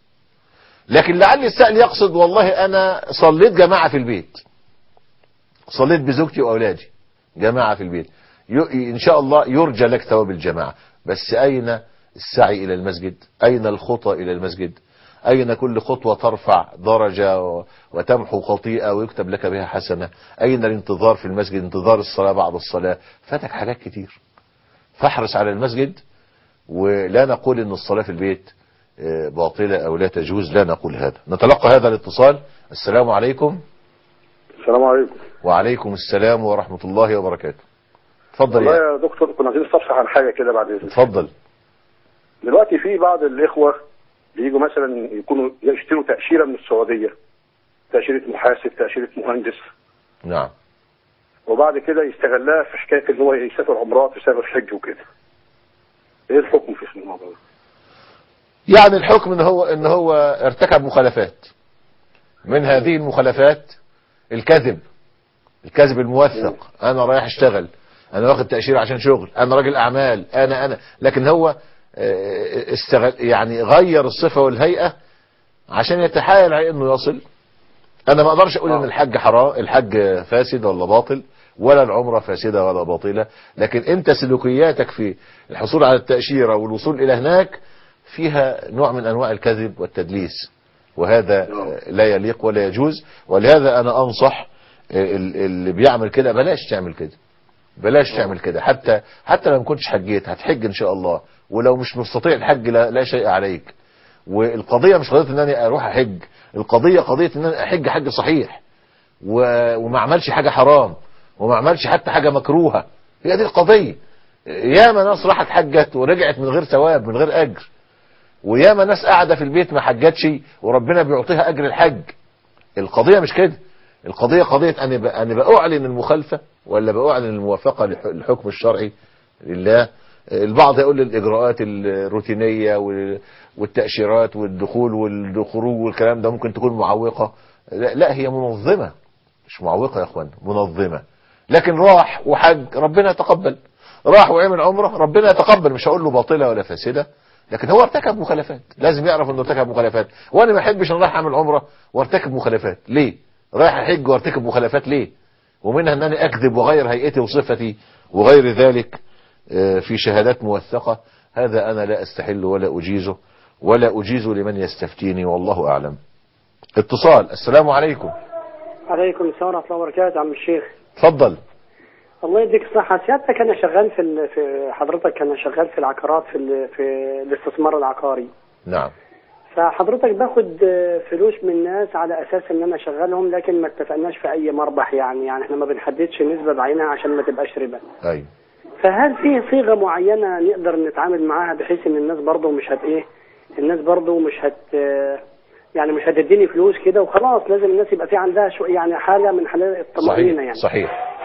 Speaker 2: لكن لعل السائل يقصد والله انا صليت جماعة في البيت صليت بزوجتي واولادي جماعة في البيت ي- ان شاء الله يرجى لك ثواب الجماعة بس اين السعي الى المسجد اين الخطى الى المسجد اين كل خطوة ترفع درجة و- وتمحو خطيئة ويكتب لك بها حسنة اين الانتظار في المسجد انتظار الصلاة بعد الصلاة فاتك حاجات كتير فاحرص على المسجد ولا نقول ان الصلاة في البيت آه، باطلة او لا تجوز لا نقول هذا نتلقى هذا الاتصال السلام عليكم
Speaker 8: السلام عليكم
Speaker 2: وعليكم السلام ورحمة الله وبركاته اتفضل
Speaker 8: والله
Speaker 2: يا
Speaker 8: يا دكتور كنا عايزين نستفسر عن حاجه كده بعد اذنك
Speaker 2: اتفضل
Speaker 8: دلوقتي في بعض الاخوه بيجوا مثلا يكونوا يشتروا تاشيره من السعوديه تاشيره محاسب تاشيره مهندس
Speaker 2: نعم
Speaker 8: وبعد كده يستغلها في حكايه ان هو يسافر عمرات ويسافر حج وكده ايه الحكم في الموضوع ده؟
Speaker 2: يعني الحكم ان هو ان هو ارتكب مخالفات من هذه المخالفات الكذب الكذب الموثق انا رايح اشتغل انا واخد تأشيرة عشان شغل انا راجل اعمال انا انا لكن هو آه، استغل يعني غير الصفة والهيئة عشان يتحايل على انه يصل انا ما اقدرش اقول ان الحج حرام الحج فاسد ولا باطل ولا العمره فاسده ولا باطله لكن انت سلوكياتك في الحصول على التاشيره والوصول الى هناك فيها نوع من انواع الكذب والتدليس وهذا لا يليق ولا يجوز ولهذا انا انصح ال- اللي بيعمل كده بلاش تعمل كده بلاش تعمل كده حتى حتى لو ما كنتش حجيت هتحج ان شاء الله ولو مش مستطيع الحج لا, لا شيء عليك والقضيه مش قضيه ان انا اروح احج القضيه قضيه ان انا احج حج صحيح و- وما اعملش حاجه حرام وما اعملش حتى حاجه مكروهه هي دي القضيه ياما ناس راحت حجت ورجعت من غير ثواب من غير اجر وياما ناس قاعده في البيت ما حجتش وربنا بيعطيها اجر الحج القضيه مش كده القضيه قضيه انا ب- انا باعلن المخالفه ولا باعلن الموافقه لح- للحكم الشرعي لله البعض يقول لي الاجراءات الروتينيه وال- والتاشيرات والدخول والخروج والكلام ده ممكن تكون معوقه لا, لا هي منظمه مش معوقه يا اخوان منظمه لكن راح وحج ربنا يتقبل راح وعمل عمره ربنا يتقبل مش هقول له باطله ولا فاسده لكن هو ارتكب مخالفات لازم يعرف انه ارتكب مخالفات وانا ما احبش ان رايح اعمل عمره وارتكب مخالفات ليه رايح احج وارتكب مخالفات ليه ومنها ان انا اكذب وغير هيئتي وصفتي وغير ذلك آه، في شهادات موثقة هذا انا لا استحل ولا اجيزه ولا اجيزه لمن يستفتيني والله اعلم اتصال السلام عليكم
Speaker 9: عليكم السلام ورحمة الله وبركاته عم الشيخ
Speaker 2: تفضل
Speaker 9: الله يديك الصحة سيادتك أنا شغال في ال... في حضرتك أنا شغال في العقارات في ال... في الاستثمار العقاري
Speaker 2: نعم
Speaker 9: فحضرتك باخد آه، فلوس من الناس على أساس إن أنا شغالهم لكن ما اتفقناش في أي مربح يعني يعني إحنا ما بنحددش نسبة بعينها عشان ما تبقاش ربا
Speaker 2: ايوه
Speaker 9: فهل في صيغة معينة نقدر نتعامل معاها بحيث إن الناس برضه مش هت إيه الناس برضه مش هت آه، يعني مش هتديني فلوس كده وخلاص لازم الناس يبقى في عندها شو يعني حالة من حالات الطمأنينة
Speaker 2: صحيح
Speaker 9: يعني
Speaker 2: صحيح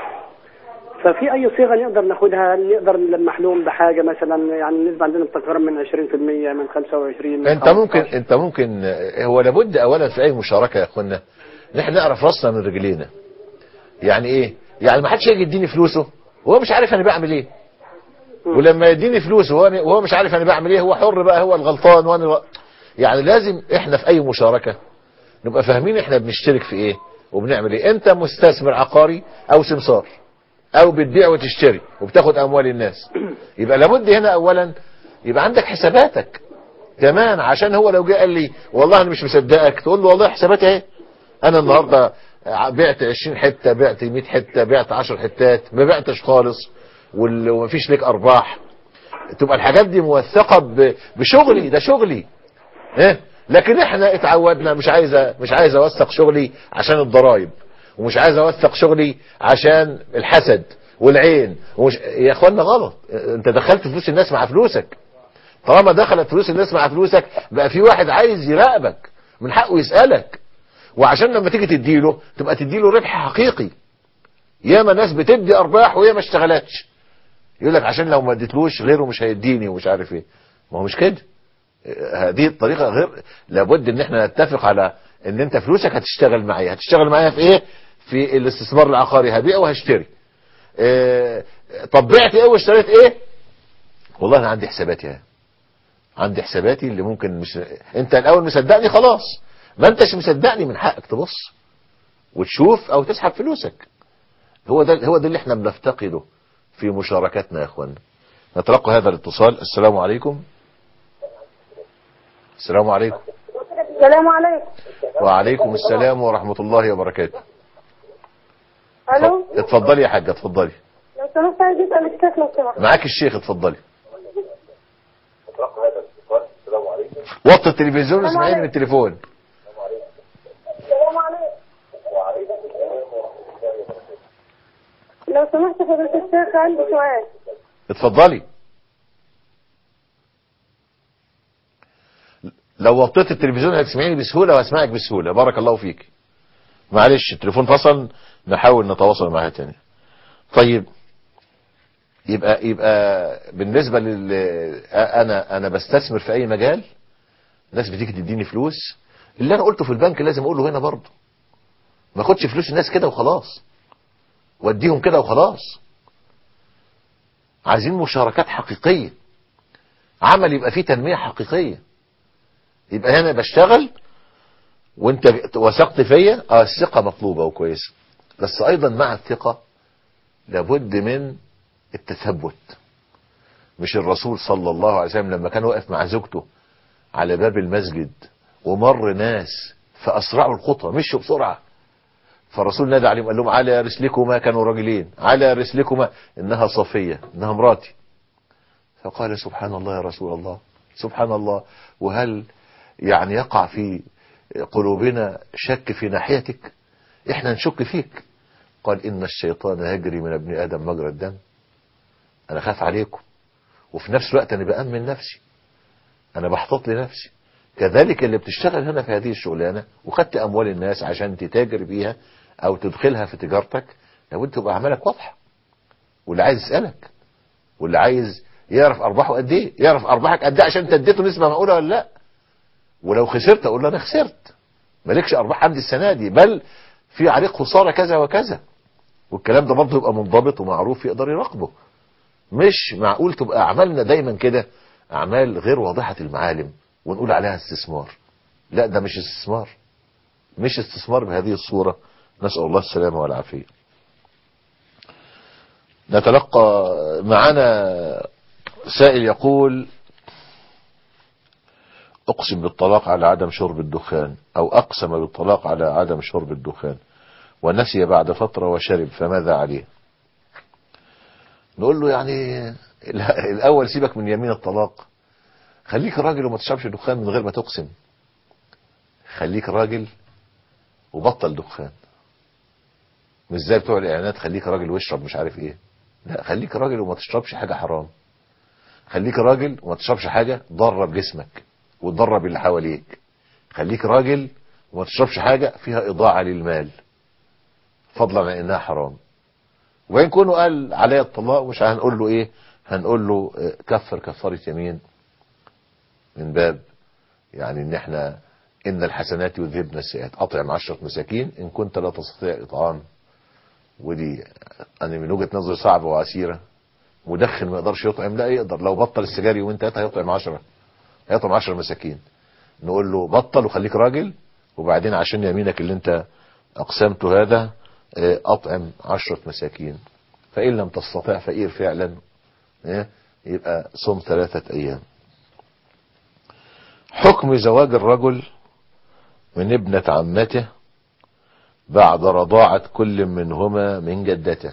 Speaker 9: ففي اي صيغه نقدر ناخدها نقدر نلمح لهم بحاجه مثلا يعني النسبه عندنا بتتكرر من 20% من 25 من
Speaker 2: انت ممكن
Speaker 9: 15.
Speaker 2: انت ممكن آه، هو لابد اولا في اي مشاركه يا اخوانا ان احنا نعرف راسنا من رجلينا يعني ايه يعني ما حدش يجي يديني فلوسه وهو مش عارف انا بعمل ايه ولما يديني فلوس وهو وهو مش عارف انا بعمل ايه هو حر بقى هو الغلطان وانا يعني لازم احنا في اي مشاركه نبقى فاهمين احنا بنشترك في ايه وبنعمل ايه انت مستثمر عقاري او سمسار او بتبيع وتشتري وبتاخد اموال الناس يبقى لابد هنا اولا يبقى عندك حساباتك كمان عشان هو لو جه قال لي والله انا مش مصدقك تقول له والله حساباتي اهي انا النهارده بعت 20 حته بعت 100 حته بعت 10 حتات ما بعتش خالص وال- ومفيش لك ارباح تبقى الحاجات دي موثقه ب- بشغلي ده شغلي ايه لكن احنا اتعودنا مش عايز مش عايز اوثق شغلي عشان الضرايب ومش عايز اوثق شغلي عشان الحسد والعين ومش يا اخوانا غلط انت دخلت فلوس الناس مع فلوسك طالما دخلت فلوس الناس مع فلوسك بقى في واحد عايز يراقبك من حقه يسألك وعشان لما تيجي تديله تبقى تديله ربح حقيقي ياما ناس بتدي ارباح وهي ما اشتغلتش يقول لك عشان لو ما اديتلوش غيره مش هيديني ومش عارف ايه ما هو مش كده هذه الطريقة غير لابد ان احنا نتفق على ان انت فلوسك هتشتغل معايا هتشتغل معايا في ايه في الاستثمار العقاري هبيع وهشتري اه طب بعت ايه واشتريت ايه والله انا عندي حساباتي اهي عندي حساباتي اللي ممكن مش انت الاول مصدقني خلاص ما انتش مصدقني من حقك تبص وتشوف او تسحب فلوسك هو ده هو ده اللي احنا بنفتقده في مشاركتنا يا اخوانا نتلقى هذا الاتصال السلام عليكم السلام عليكم
Speaker 5: السلام عليكم
Speaker 2: وعليكم السلام ورحمة الله وبركاته
Speaker 5: الو
Speaker 2: اتفضلي يا حاجة اتفضلي
Speaker 5: لو سمحت عايز اسال الشيخ لو سمحت
Speaker 2: معاك الشيخ اتفضلي وطي التلفزيون واسمعيني من التليفون
Speaker 5: السلام عليكم لو سمحت فضيلة الشيخ عندي سؤال
Speaker 2: اتفضلي لو وطيت التلفزيون هتسمعيني بسهولة واسمعك بسهولة بارك الله فيك معلش التليفون فصل نحاول نتواصل معها تاني طيب يبقى يبقى بالنسبة لل انا انا بستثمر في اي مجال ناس بتيجي تديني فلوس اللي انا قلته في البنك لازم اقوله هنا برضه ما اخدش فلوس الناس كده وخلاص واديهم كده وخلاص عايزين مشاركات حقيقية عمل يبقى فيه تنمية حقيقية يبقى هنا بشتغل وانت وثقت فيا اه الثقة مطلوبة وكويسة بس ايضا مع الثقة لابد من التثبت مش الرسول صلى الله عليه وسلم لما كان واقف مع زوجته على باب المسجد ومر ناس فاسرعوا الخطى مشوا بسرعة فالرسول نادى عليهم قال لهم على رسلكما كانوا راجلين على رسلكما انها صفية انها مراتي فقال سبحان الله يا رسول الله سبحان الله وهل يعني يقع في قلوبنا شك في ناحيتك احنا نشك فيك قال ان الشيطان يجري من ابن ادم مجرى الدم انا خاف عليكم وفي نفس الوقت انا بأمن نفسي انا بحتاط لنفسي كذلك اللي بتشتغل هنا في هذه الشغلانة وخدت اموال الناس عشان تتاجر بيها او تدخلها في تجارتك لابد تبقى اعمالك واضحة واللي عايز يسألك واللي عايز يعرف ارباحه قد ايه يعرف ارباحك قد ايه عشان انت اديته نسبة معقولة ولا لا ولو خسرت اقول له انا خسرت مالكش ارباح عندي السنة دي بل في عليك خسارة كذا وكذا والكلام ده برضه يبقى منضبط ومعروف يقدر يراقبه مش معقول تبقى اعمالنا دايما كده اعمال غير واضحة المعالم ونقول عليها استثمار لا ده مش استثمار مش استثمار بهذه الصورة نسأل الله السلامة والعافية نتلقى معنا سائل يقول اقسم بالطلاق على عدم شرب الدخان او اقسم بالطلاق على عدم شرب الدخان ونسي بعد فترة وشرب فماذا عليه نقول له يعني الاول سيبك من يمين الطلاق خليك راجل وما تشربش دخان من غير ما تقسم خليك راجل وبطل دخان مش زي بتوع الاعلانات خليك راجل واشرب مش عارف ايه لا خليك راجل وما تشربش حاجة حرام خليك راجل وما تشربش حاجة ضارة بجسمك وتضرب اللي حواليك خليك راجل وما تشربش حاجة فيها إضاعة للمال فضلا عن إنها حرام وإن كونه قال عليا الطلاق مش هنقول له إيه هنقول له كفر كفارة يمين من باب يعني إن إحنا إن الحسنات يذهبن السيئات أطعم عشرة مساكين إن كنت لا تستطيع إطعام ودي أنا من وجهة نظري صعبة وعسيرة مدخن ما يقدرش يطعم لا يقدر لو بطل السجاير يومين ثلاثة هيطعم عشرة هيطعم عشر مساكين نقول له بطل وخليك راجل وبعدين عشان يمينك اللي انت اقسمته هذا اطعم عشرة مساكين فان لم تستطع فقير فعلا يبقى صم ثلاثة ايام حكم زواج الرجل من ابنة عمته بعد رضاعة كل منهما من جدته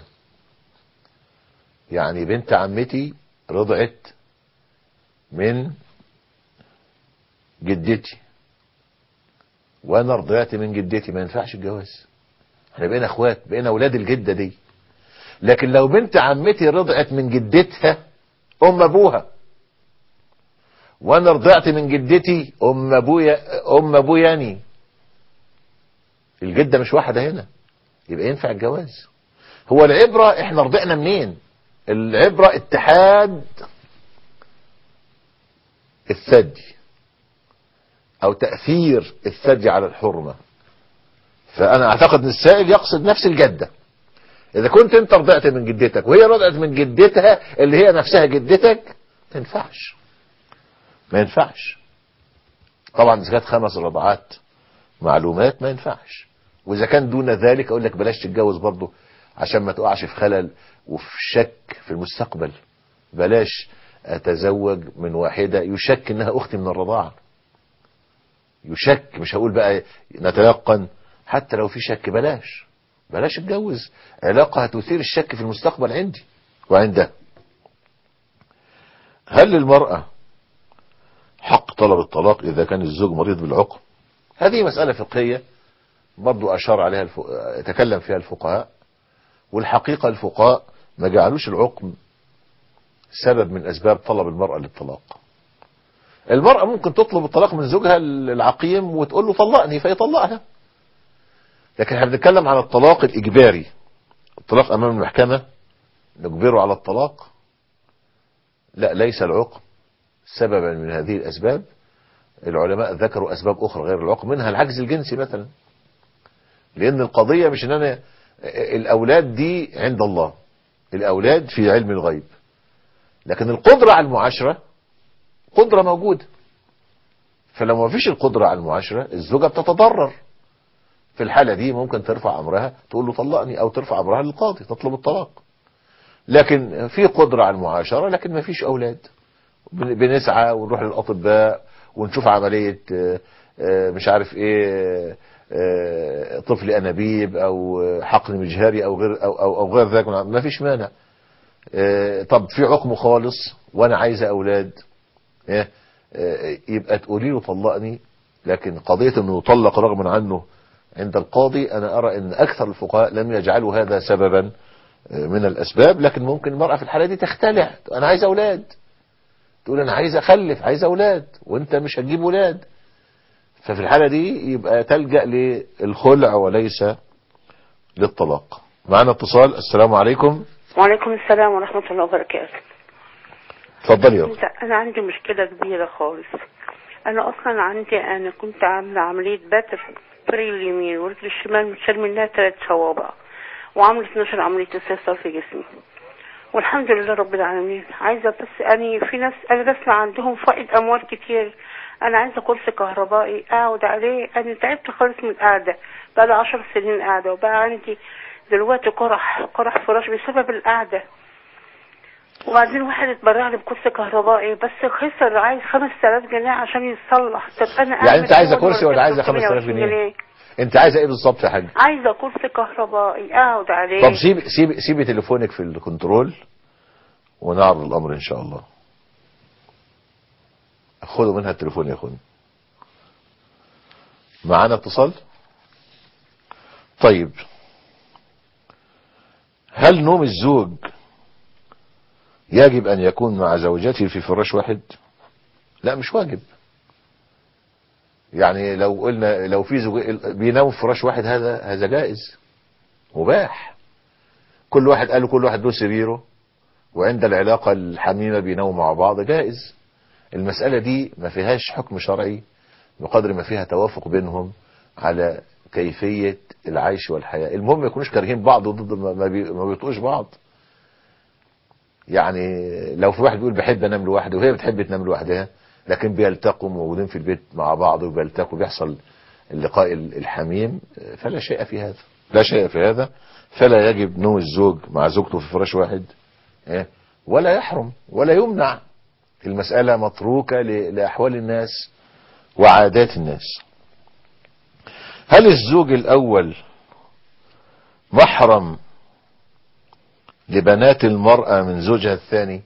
Speaker 2: يعني بنت عمتي رضعت من جدتي وانا رضيت من جدتي ما ينفعش الجواز احنا بقينا اخوات بقينا اولاد الجده دي لكن لو بنت عمتي رضعت من جدتها ام ابوها وانا رضعت من جدتي ام ابويا ام ابوياني الجده مش واحده هنا يبقى ينفع الجواز هو العبره احنا رضعنا منين العبره اتحاد الثدي او تأثير الثدي على الحرمة فانا اعتقد ان السائل يقصد نفس الجدة اذا كنت انت رضعت من جدتك وهي رضعت من جدتها اللي هي نفسها جدتك ما ينفعش ما ينفعش طبعا اذا كانت خمس رضعات معلومات ما ينفعش واذا كان دون ذلك اقول لك بلاش تتجوز برضه عشان ما تقعش في خلل وفي شك في المستقبل بلاش اتزوج من واحدة يشك انها اختي من الرضاعه يشك مش هقول بقى نتيقن حتى لو في شك بلاش بلاش اتجوز علاقة هتثير الشك في المستقبل عندي وعندها هل للمرأة حق طلب الطلاق إذا كان الزوج مريض بالعقم هذه مسألة فقهية برضو أشار عليها الف... تكلم فيها الفقهاء والحقيقة الفقهاء ما جعلوش العقم سبب من أسباب طلب المرأة للطلاق المرأة ممكن تطلب الطلاق من زوجها العقيم وتقول له طلقني فيطلقها لكن احنا بنتكلم عن الطلاق الإجباري الطلاق أمام المحكمة نجبره على الطلاق لا ليس العقم سببا من هذه الأسباب العلماء ذكروا أسباب أخرى غير العقم منها العجز الجنسي مثلا لأن القضية مش أن أنا الأولاد دي عند الله الأولاد في علم الغيب لكن القدرة على المعاشرة قدرة موجودة فلو ما فيش القدرة على المعاشرة الزوجة بتتضرر في الحالة دي ممكن ترفع أمرها تقول له طلقني أو ترفع أمرها للقاضي تطلب الطلاق لكن في قدرة على المعاشرة لكن ما فيش أولاد بن- بنسعى ونروح للأطباء ونشوف عملية آه، آه، مش عارف ايه آه، طفل أنابيب أو آه، حقن مجهري أو غير أو, أو, أو غير ذلك ما فيش مانع آه، طب في عقم خالص وأنا عايزة أولاد إيه؟ آه، يبقى تقولي له طلقني لكن قضية انه يطلق رغما عنه عند القاضي انا ارى ان اكثر الفقهاء لم يجعلوا هذا سببا آه، من الاسباب لكن ممكن المرأة في الحالة دي تختلع انا عايز اولاد تقول انا عايز اخلف عايز اولاد وانت مش هتجيب اولاد ففي الحالة دي يبقى تلجأ للخلع وليس للطلاق معنا اتصال السلام عليكم
Speaker 10: وعليكم السلام ورحمة الله وبركاته
Speaker 2: اتفضلي يا أخت.
Speaker 10: كنت أنا عندي مشكلة كبيرة خالص أنا أصلا عندي أنا كنت عاملة عملية بتر في رجل اليمين ورجل الشمال متشال منها ثلاث صوابع وعملت 12 عملية استئصال في جسمي والحمد لله رب العالمين عايزة بس أني في ناس أنا بسمع عندهم فائض أموال كتير أنا عايزة كرسي كهربائي أقعد عليه أنا تعبت خالص من القعدة بقى لي 10 سنين قاعدة وبقى عندي دلوقتي قرح قرح فراش بسبب القعدة وبعدين واحد اتبرع لي بكرسي كهربائي بس خسر عايز 5000 جنيه عشان يتصلح طب انا
Speaker 2: يعني
Speaker 10: أعمل
Speaker 2: انت عايزة
Speaker 10: إيه وأنا
Speaker 2: كرسي ولا عايزة
Speaker 10: مرتبة
Speaker 2: 5000
Speaker 10: 120
Speaker 2: جنيه؟ انت عايزة ايه بالظبط يا حاج
Speaker 10: عايزة كرسي كهربائي اقعد عليه
Speaker 2: طب سيب سيب سيبي تليفونك في الكنترول ونعرض الامر ان شاء الله خدوا منها التليفون يا اخوان معانا اتصال طيب هل نوم الزوج يجب ان يكون مع زوجته في فراش واحد لا مش واجب يعني لو قلنا لو في زوج بيناموا في فراش واحد هذا هذا جائز مباح كل واحد قالوا كل واحد له سريره وعند العلاقة الحميمة بيناموا مع بعض جائز المسألة دي ما فيهاش حكم شرعي بقدر ما فيها توافق بينهم على كيفية العيش والحياة المهم ما يكونوش كارهين بعض وضد ما ما بي- ما بيطقوش بعض يعني لو في واحد بيقول بحب انام لوحدي وهي بتحب تنام لوحدها لكن بيلتقوا موجودين في البيت مع بعض وبيلتقوا بيحصل اللقاء ال- الحميم فلا شيء في هذا لا شيء في هذا فلا يجب نوم الزوج مع زوجته في فراش واحد إيه؟ ولا يحرم ولا يمنع المسألة متروكة ل- لأحوال الناس وعادات الناس هل الزوج الأول محرم لبنات المرأة من زوجها الثاني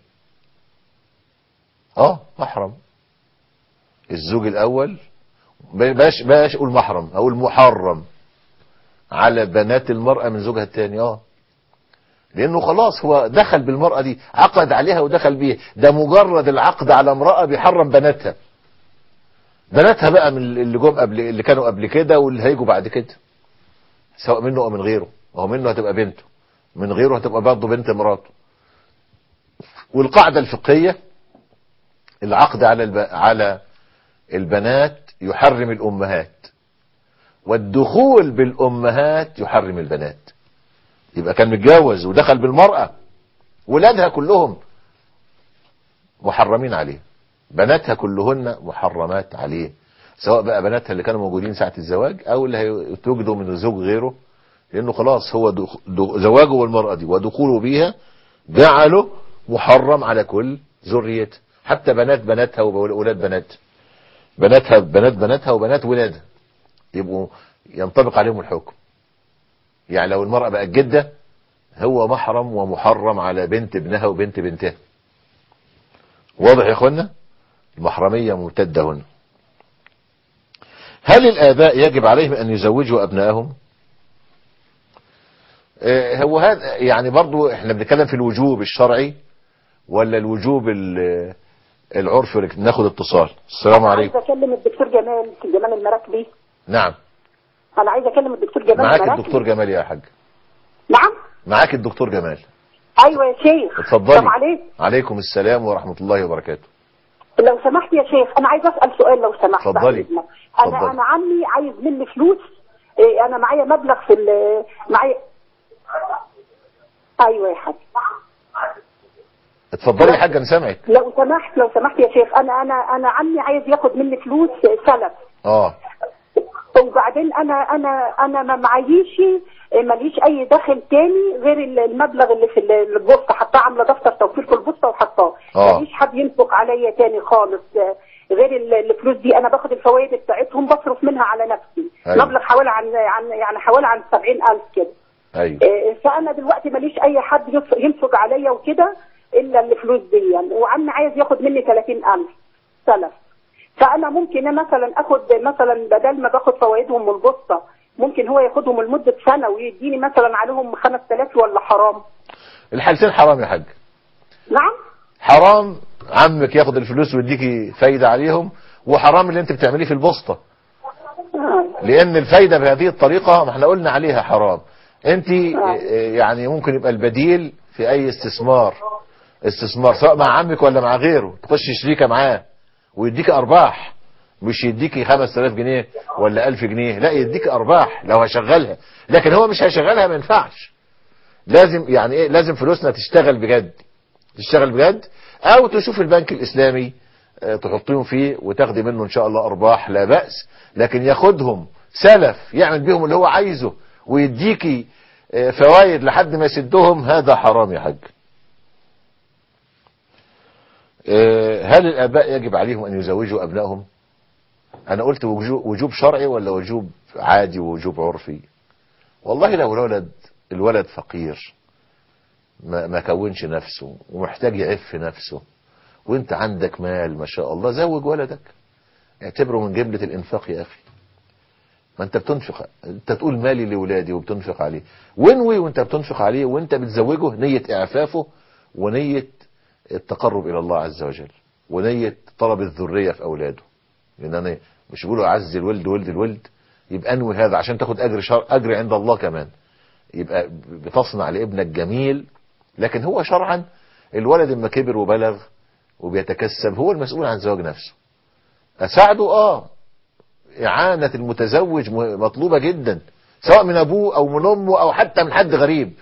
Speaker 2: اه محرم الزوج الأول باش باش اقول محرم اقول محرم على بنات المرأة من زوجها الثاني اه لانه خلاص هو دخل بالمرأة دي عقد عليها ودخل بيها ده مجرد العقد على امرأة بيحرم بناتها بناتها بقى من اللي جم قبل اللي كانوا قبل كده واللي هيجوا بعد كده سواء منه او من غيره هو منه هتبقى بنته من غيره هتبقى برضه بنت مراته والقاعدة الفقهية العقد على الب... على البنات يحرم الامهات والدخول بالامهات يحرم البنات يبقى كان متجوز ودخل بالمرأة ولادها كلهم محرمين عليه بناتها كلهن محرمات عليه سواء بقى بناتها اللي كانوا موجودين ساعة الزواج او اللي هيتوجدوا من زوج غيره لانه خلاص هو دخ... دخ... زواجه والمرأة دي ودخوله بيها جعله محرم على كل ذريته حتى بنات بناتها وولاد بنات بناتها بنات بناتها وبنات ولادها يبقوا ينطبق عليهم الحكم يعني لو المرأة بقت جدة هو محرم ومحرم على بنت ابنها وبنت بنتها واضح يا اخوانا المحرمية ممتدة هنا هل الآباء يجب عليهم أن يزوجوا أبنائهم آه، هو هذا يعني برضو احنا بنتكلم في الوجوب الشرعي ولا الوجوب ال- العرفي ناخد اتصال السلام عليكم
Speaker 11: عايزه اكلم الدكتور جمال جمال المراكبي
Speaker 2: نعم
Speaker 11: انا عايزه اكلم الدكتور جمال
Speaker 2: معاك
Speaker 11: المراكبي
Speaker 2: الدكتور جمال يا حاج
Speaker 11: نعم
Speaker 2: معاك الدكتور جمال
Speaker 11: ايوه يا شيخ
Speaker 2: اتفضلي
Speaker 11: السلام عليكم
Speaker 2: عليكم السلام ورحمة الله وبركاته
Speaker 11: لو سمحت يا شيخ انا عايزه اسال سؤال لو سمحت بعد
Speaker 2: اتفضلي.
Speaker 11: إذنك. انا
Speaker 2: اتفضلي.
Speaker 11: انا عمي عايز مني فلوس إيه، انا معايا مبلغ في ال- معايا ايوه يا حاج
Speaker 2: اتفضلي يا حاجه انا سامعك
Speaker 11: لو سمحت لو سمحت يا شيخ انا انا انا عمي عايز ياخد مني فلوس سلف
Speaker 2: اه
Speaker 11: وبعدين انا انا انا ما معيش ماليش اي دخل تاني غير المبلغ اللي في البوسطه حطاه عامله دفتر توفير في البوسطه وحطاه
Speaker 2: آه.
Speaker 11: ماليش حد ينفق عليا تاني خالص غير ال- الفلوس دي انا باخد الفوائد بتاعتهم بصرف منها على نفسي
Speaker 2: أيوة.
Speaker 11: مبلغ حوالي عن عن يعني حوالي عن 70000 كده
Speaker 2: ايوه
Speaker 11: إيه، فانا دلوقتي ماليش اي حد يف- ينفق عليا وكده الا الفلوس دي يعني. وعمي عايز ياخد مني 30000 سلف فانا ممكن أنا مثلا اخد مثلا بدل ما باخد فوائدهم من البوسطه ممكن هو ياخدهم لمده سنه ويديني مثلا عليهم 5000 ولا حرام
Speaker 2: الحالتين حرام يا حاج
Speaker 11: نعم
Speaker 2: حرام عمك ياخد الفلوس ويديكي فايده عليهم وحرام اللي انت بتعمليه في البوسطه لان الفايده بهذه الطريقه ما احنا قلنا عليها حرام انت يعني ممكن يبقى البديل في اي استثمار استثمار سواء مع عمك ولا مع غيره تخش شريكه معاه ويديك ارباح مش يديكي 5000 جنيه ولا 1000 جنيه لا يديك ارباح لو هشغلها لكن هو مش هيشغلها ما ينفعش لازم يعني ايه لازم فلوسنا تشتغل بجد تشتغل بجد او تشوف البنك الاسلامي آه، تحطيهم فيه وتاخدي منه ان شاء الله ارباح لا بأس لكن ياخدهم سلف يعمل بيهم اللي هو عايزه ويديكي آه، فوائد لحد ما يسدهم هذا حرام يا حاج آه، هل الاباء يجب عليهم ان يزوجوا ابنائهم انا قلت وجو- وجوب شرعي ولا وجوب عادي ووجوب عرفي والله لو الولد الولد فقير ما, ما كونش نفسه ومحتاج يعف نفسه وانت عندك مال ما شاء الله زوج ولدك اعتبره من جملة الانفاق يا اخي ما انت بتنفق انت تقول مالي لولادي وبتنفق عليه وانوي وانت بتنفق عليه وانت بتزوجه نية اعفافه ونية التقرب الى الله عز وجل ونية طلب الذرية في اولاده لان انا مش بيقولوا اعز الولد ولد الولد يبقى انوي هذا عشان تاخد اجر شر اجر عند الله كمان يبقى بتصنع لابنك جميل لكن هو شرعا الولد لما كبر وبلغ وبيتكسب هو المسؤول عن زواج نفسه اساعده اه اعانة المتزوج م- مطلوبة جدا سواء من ابوه او من امه او حتى من حد غريب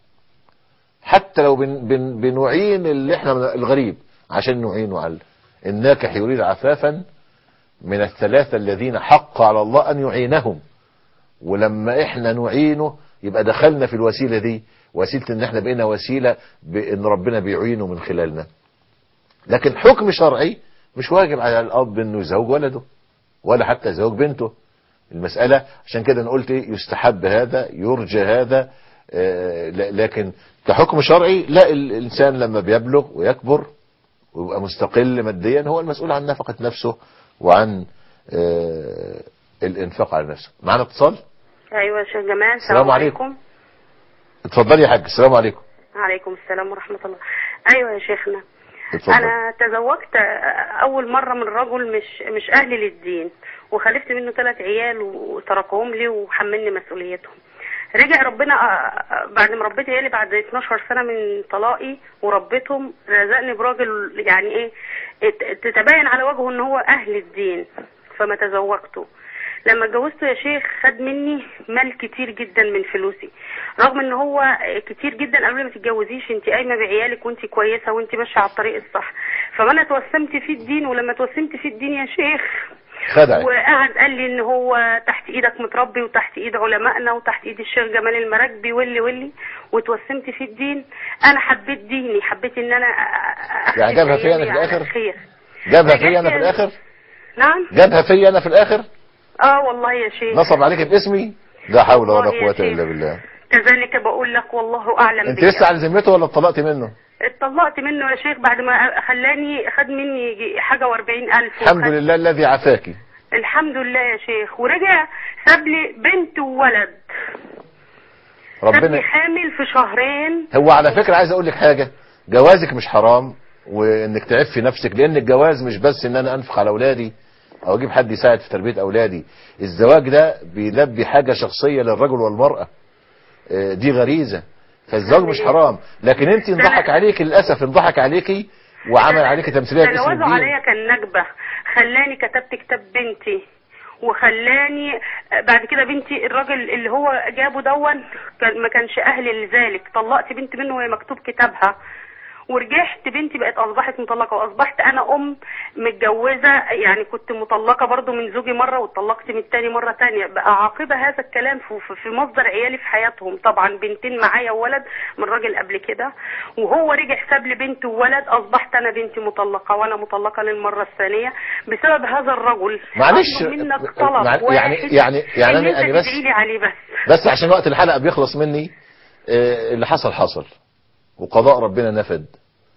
Speaker 2: حتى لو بن بن بنعين اللي احنا من الغريب عشان نعينه على الناكح يريد عفافا من الثلاثة الذين حق على الله ان يعينهم ولما احنا نعينه يبقى دخلنا في الوسيلة دي وسيلة ان احنا بقينا وسيلة بان ربنا بيعينه من خلالنا لكن حكم شرعي مش واجب على الاب انه يزوج ولده ولا حتى يزوج بنته المسألة عشان كده انا قلت إيه؟ يستحب هذا يرجى هذا آه، ل- لكن كحكم شرعي لا ال- الانسان لما بيبلغ ويكبر ويبقى مستقل ماديا هو المسؤول عن نفقة نفسه وعن آه، الانفاق على نفسه معنا اتصال
Speaker 10: ايوه يا شيخ جمال
Speaker 2: السلام عليكم. اتفضلي يا حاج السلام عليكم
Speaker 10: عليكم السلام ورحمة الله أيوة يا شيخنا
Speaker 2: اتفضل
Speaker 10: أنا تزوجت أول مرة من رجل مش مش أهل للدين وخلفت منه ثلاث عيال وتركهم لي وحملني مسؤوليتهم رجع ربنا آه، بعد ما ربيت عيالي بعد 12 سنة من طلاقي وربيتهم رزقني براجل يعني ايه ات- تتبين على وجهه ان هو اهل الدين فما تزوجته لما اتجوزته يا شيخ خد مني مال كتير جدا من فلوسي رغم ان هو كتير جدا قالوا لي ما تتجوزيش انت قايمه بعيالك وانت كويسه وانت ماشيه على الطريق الصح فانا توسمت في الدين ولما توسمت في الدين يا شيخ
Speaker 2: خدعك
Speaker 10: وقعد قال لي ان هو تحت ايدك متربي وتحت ايد علمائنا وتحت ايد الشيخ جمال المراكبي واللي واللي وتوسمت في الدين انا حبيت ديني حبيت ان انا أ- أ-
Speaker 2: يعني جابها
Speaker 10: أخدم
Speaker 2: فيا أنا
Speaker 10: عيالي
Speaker 2: في
Speaker 10: على
Speaker 2: الآخر؟
Speaker 10: خير
Speaker 2: جابها فيا انا في الاخر
Speaker 10: نعم
Speaker 2: جابها فيا انا في الاخر
Speaker 10: اه والله يا شيخ
Speaker 2: نصب عليك باسمي لا حول ولا
Speaker 10: والله يا
Speaker 2: قوة
Speaker 10: شيخ.
Speaker 2: الا بالله
Speaker 10: كذلك بقول لك والله اعلم
Speaker 2: انت
Speaker 10: بك.
Speaker 2: لسه على ذمته ولا اتطلقت منه
Speaker 10: اتطلقت منه يا شيخ بعد ما خلاني خد مني يجي حاجه واربعين الف
Speaker 2: الحمد لله الذي عافاكي
Speaker 10: الحمد لله يا شيخ ورجع ساب لي بنت وولد ساب لي
Speaker 2: ربنا
Speaker 10: حامل في شهرين
Speaker 2: هو على فكرة عايز اقول لك حاجة جوازك مش حرام وانك تعفي نفسك لان الجواز مش بس ان انا انفق على اولادي او اجيب حد يساعد في تربية اولادي الزواج ده بيلبي حاجة شخصية للرجل والمرأة آه، دي غريزة فالزواج مش حرام لكن انت انضحك عليك للاسف انضحك عليكي وعمل عليك تمثيليه
Speaker 10: ده
Speaker 2: باسم
Speaker 10: جوازه
Speaker 2: الدين
Speaker 10: عليا كان نكبه خلاني كتبت كتاب بنتي وخلاني بعد كده بنتي الراجل اللي هو جابه دون كان- ما كانش اهل لذلك طلقت بنت منه وهي مكتوب كتابها ورجعت بنتي بقت اصبحت مطلقه واصبحت انا ام متجوزه يعني كنت مطلقه برضو من زوجي مره واتطلقت من التاني مره تانية بقى عاقبه هذا الكلام في, في- في مصدر عيالي في حياتهم طبعا بنتين معايا وولد من راجل قبل كده وهو رجع ساب لي بنت وولد اصبحت انا بنتي مطلقه وانا مطلقه للمره الثانيه بسبب هذا الرجل
Speaker 2: معلش
Speaker 10: أطلب منك
Speaker 2: مع-
Speaker 10: طلب
Speaker 2: يعني
Speaker 10: واحد
Speaker 2: يعني يعني
Speaker 10: إن
Speaker 2: انا
Speaker 10: أنت
Speaker 2: انا بس
Speaker 10: تدعي لي عليه بس
Speaker 2: بس عشان وقت الحلقه بيخلص مني آه، اللي حصل حصل وقضاء ربنا نفد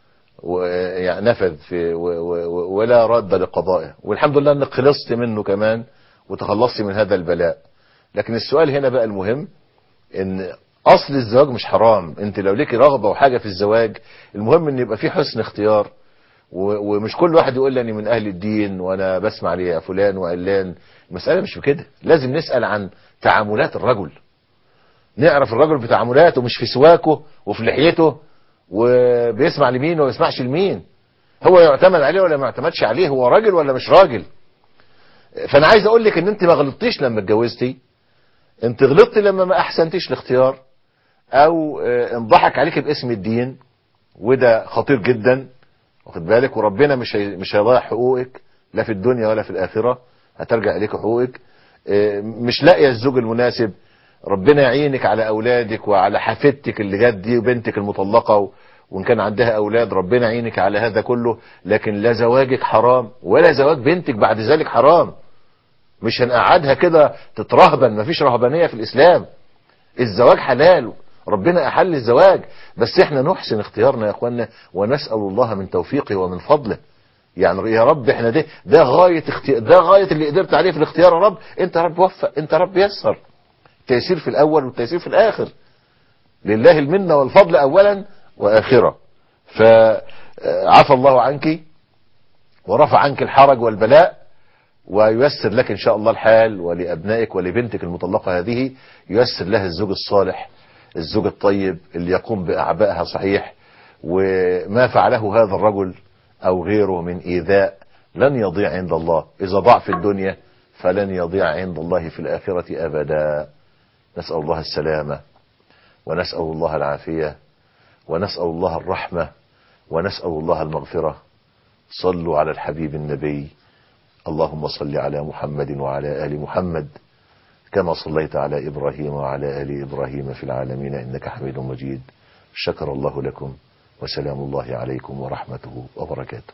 Speaker 2: ويعني نفذ في و و ولا رد لقضائه والحمد لله انك خلصت منه كمان وتخلصت من هذا البلاء لكن السؤال هنا بقى المهم ان اصل الزواج مش حرام انت لو ليكي رغبه وحاجه في الزواج المهم ان يبقى في حسن اختيار و- ومش كل واحد يقول لي اني من اهل الدين وانا بسمع لي فلان وعلان المساله مش في كده لازم نسال عن تعاملات الرجل نعرف الرجل في تعاملاته مش في سواكه وفي لحيته وبيسمع لمين وما بيسمعش لمين هو يعتمد عليه ولا ما يعتمدش عليه هو راجل ولا مش راجل فانا عايز اقول لك ان انت ما غلطتيش لما اتجوزتي انت غلطتي لما ما احسنتيش الاختيار او آه، انضحك عليك باسم الدين وده خطير جدا واخد بالك وربنا مش هي- مش هيضيع حقوقك لا في الدنيا ولا في الاخره هترجع اليك حقوقك آه، مش لاقيه الزوج المناسب ربنا يعينك على اولادك وعلى حفيدتك اللي جت دي وبنتك المطلقه و... وان كان عندها اولاد ربنا يعينك على هذا كله لكن لا زواجك حرام ولا زواج بنتك بعد ذلك حرام مش هنقعدها كده تترهبن مفيش رهبانيه في الاسلام الزواج حلال ربنا احل الزواج بس احنا نحسن اختيارنا يا اخوانا ونسال الله من توفيقه ومن فضله يعني يا رب احنا ده ده غايه اختيار ده غايه اللي قدرت عليه في الاختيار يا رب انت يا رب وفق انت يا رب يسر التيسير في الاول والتيسير في الاخر لله المنه والفضل اولا واخره فعفى الله عنك ورفع عنك الحرج والبلاء وييسر لك ان شاء الله الحال ولابنائك ولبنتك المطلقه هذه ييسر لها الزوج الصالح الزوج الطيب اللي يقوم باعبائها صحيح وما فعله هذا الرجل او غيره من ايذاء لن يضيع عند الله اذا ضاع في الدنيا فلن يضيع عند الله في الاخره ابدا نسال الله السلامه ونسال الله العافيه ونسال الله الرحمه ونسال الله المغفره صلوا على الحبيب النبي اللهم صل على محمد وعلى ال محمد كما صليت على ابراهيم وعلى ال ابراهيم في العالمين انك حميد مجيد شكر الله لكم وسلام الله عليكم ورحمته وبركاته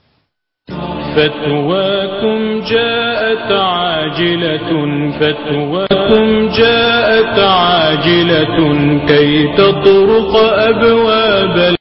Speaker 1: فتواكم جاءت عاجلة فتواكم جاءت عاجلة كي تطرق أبواب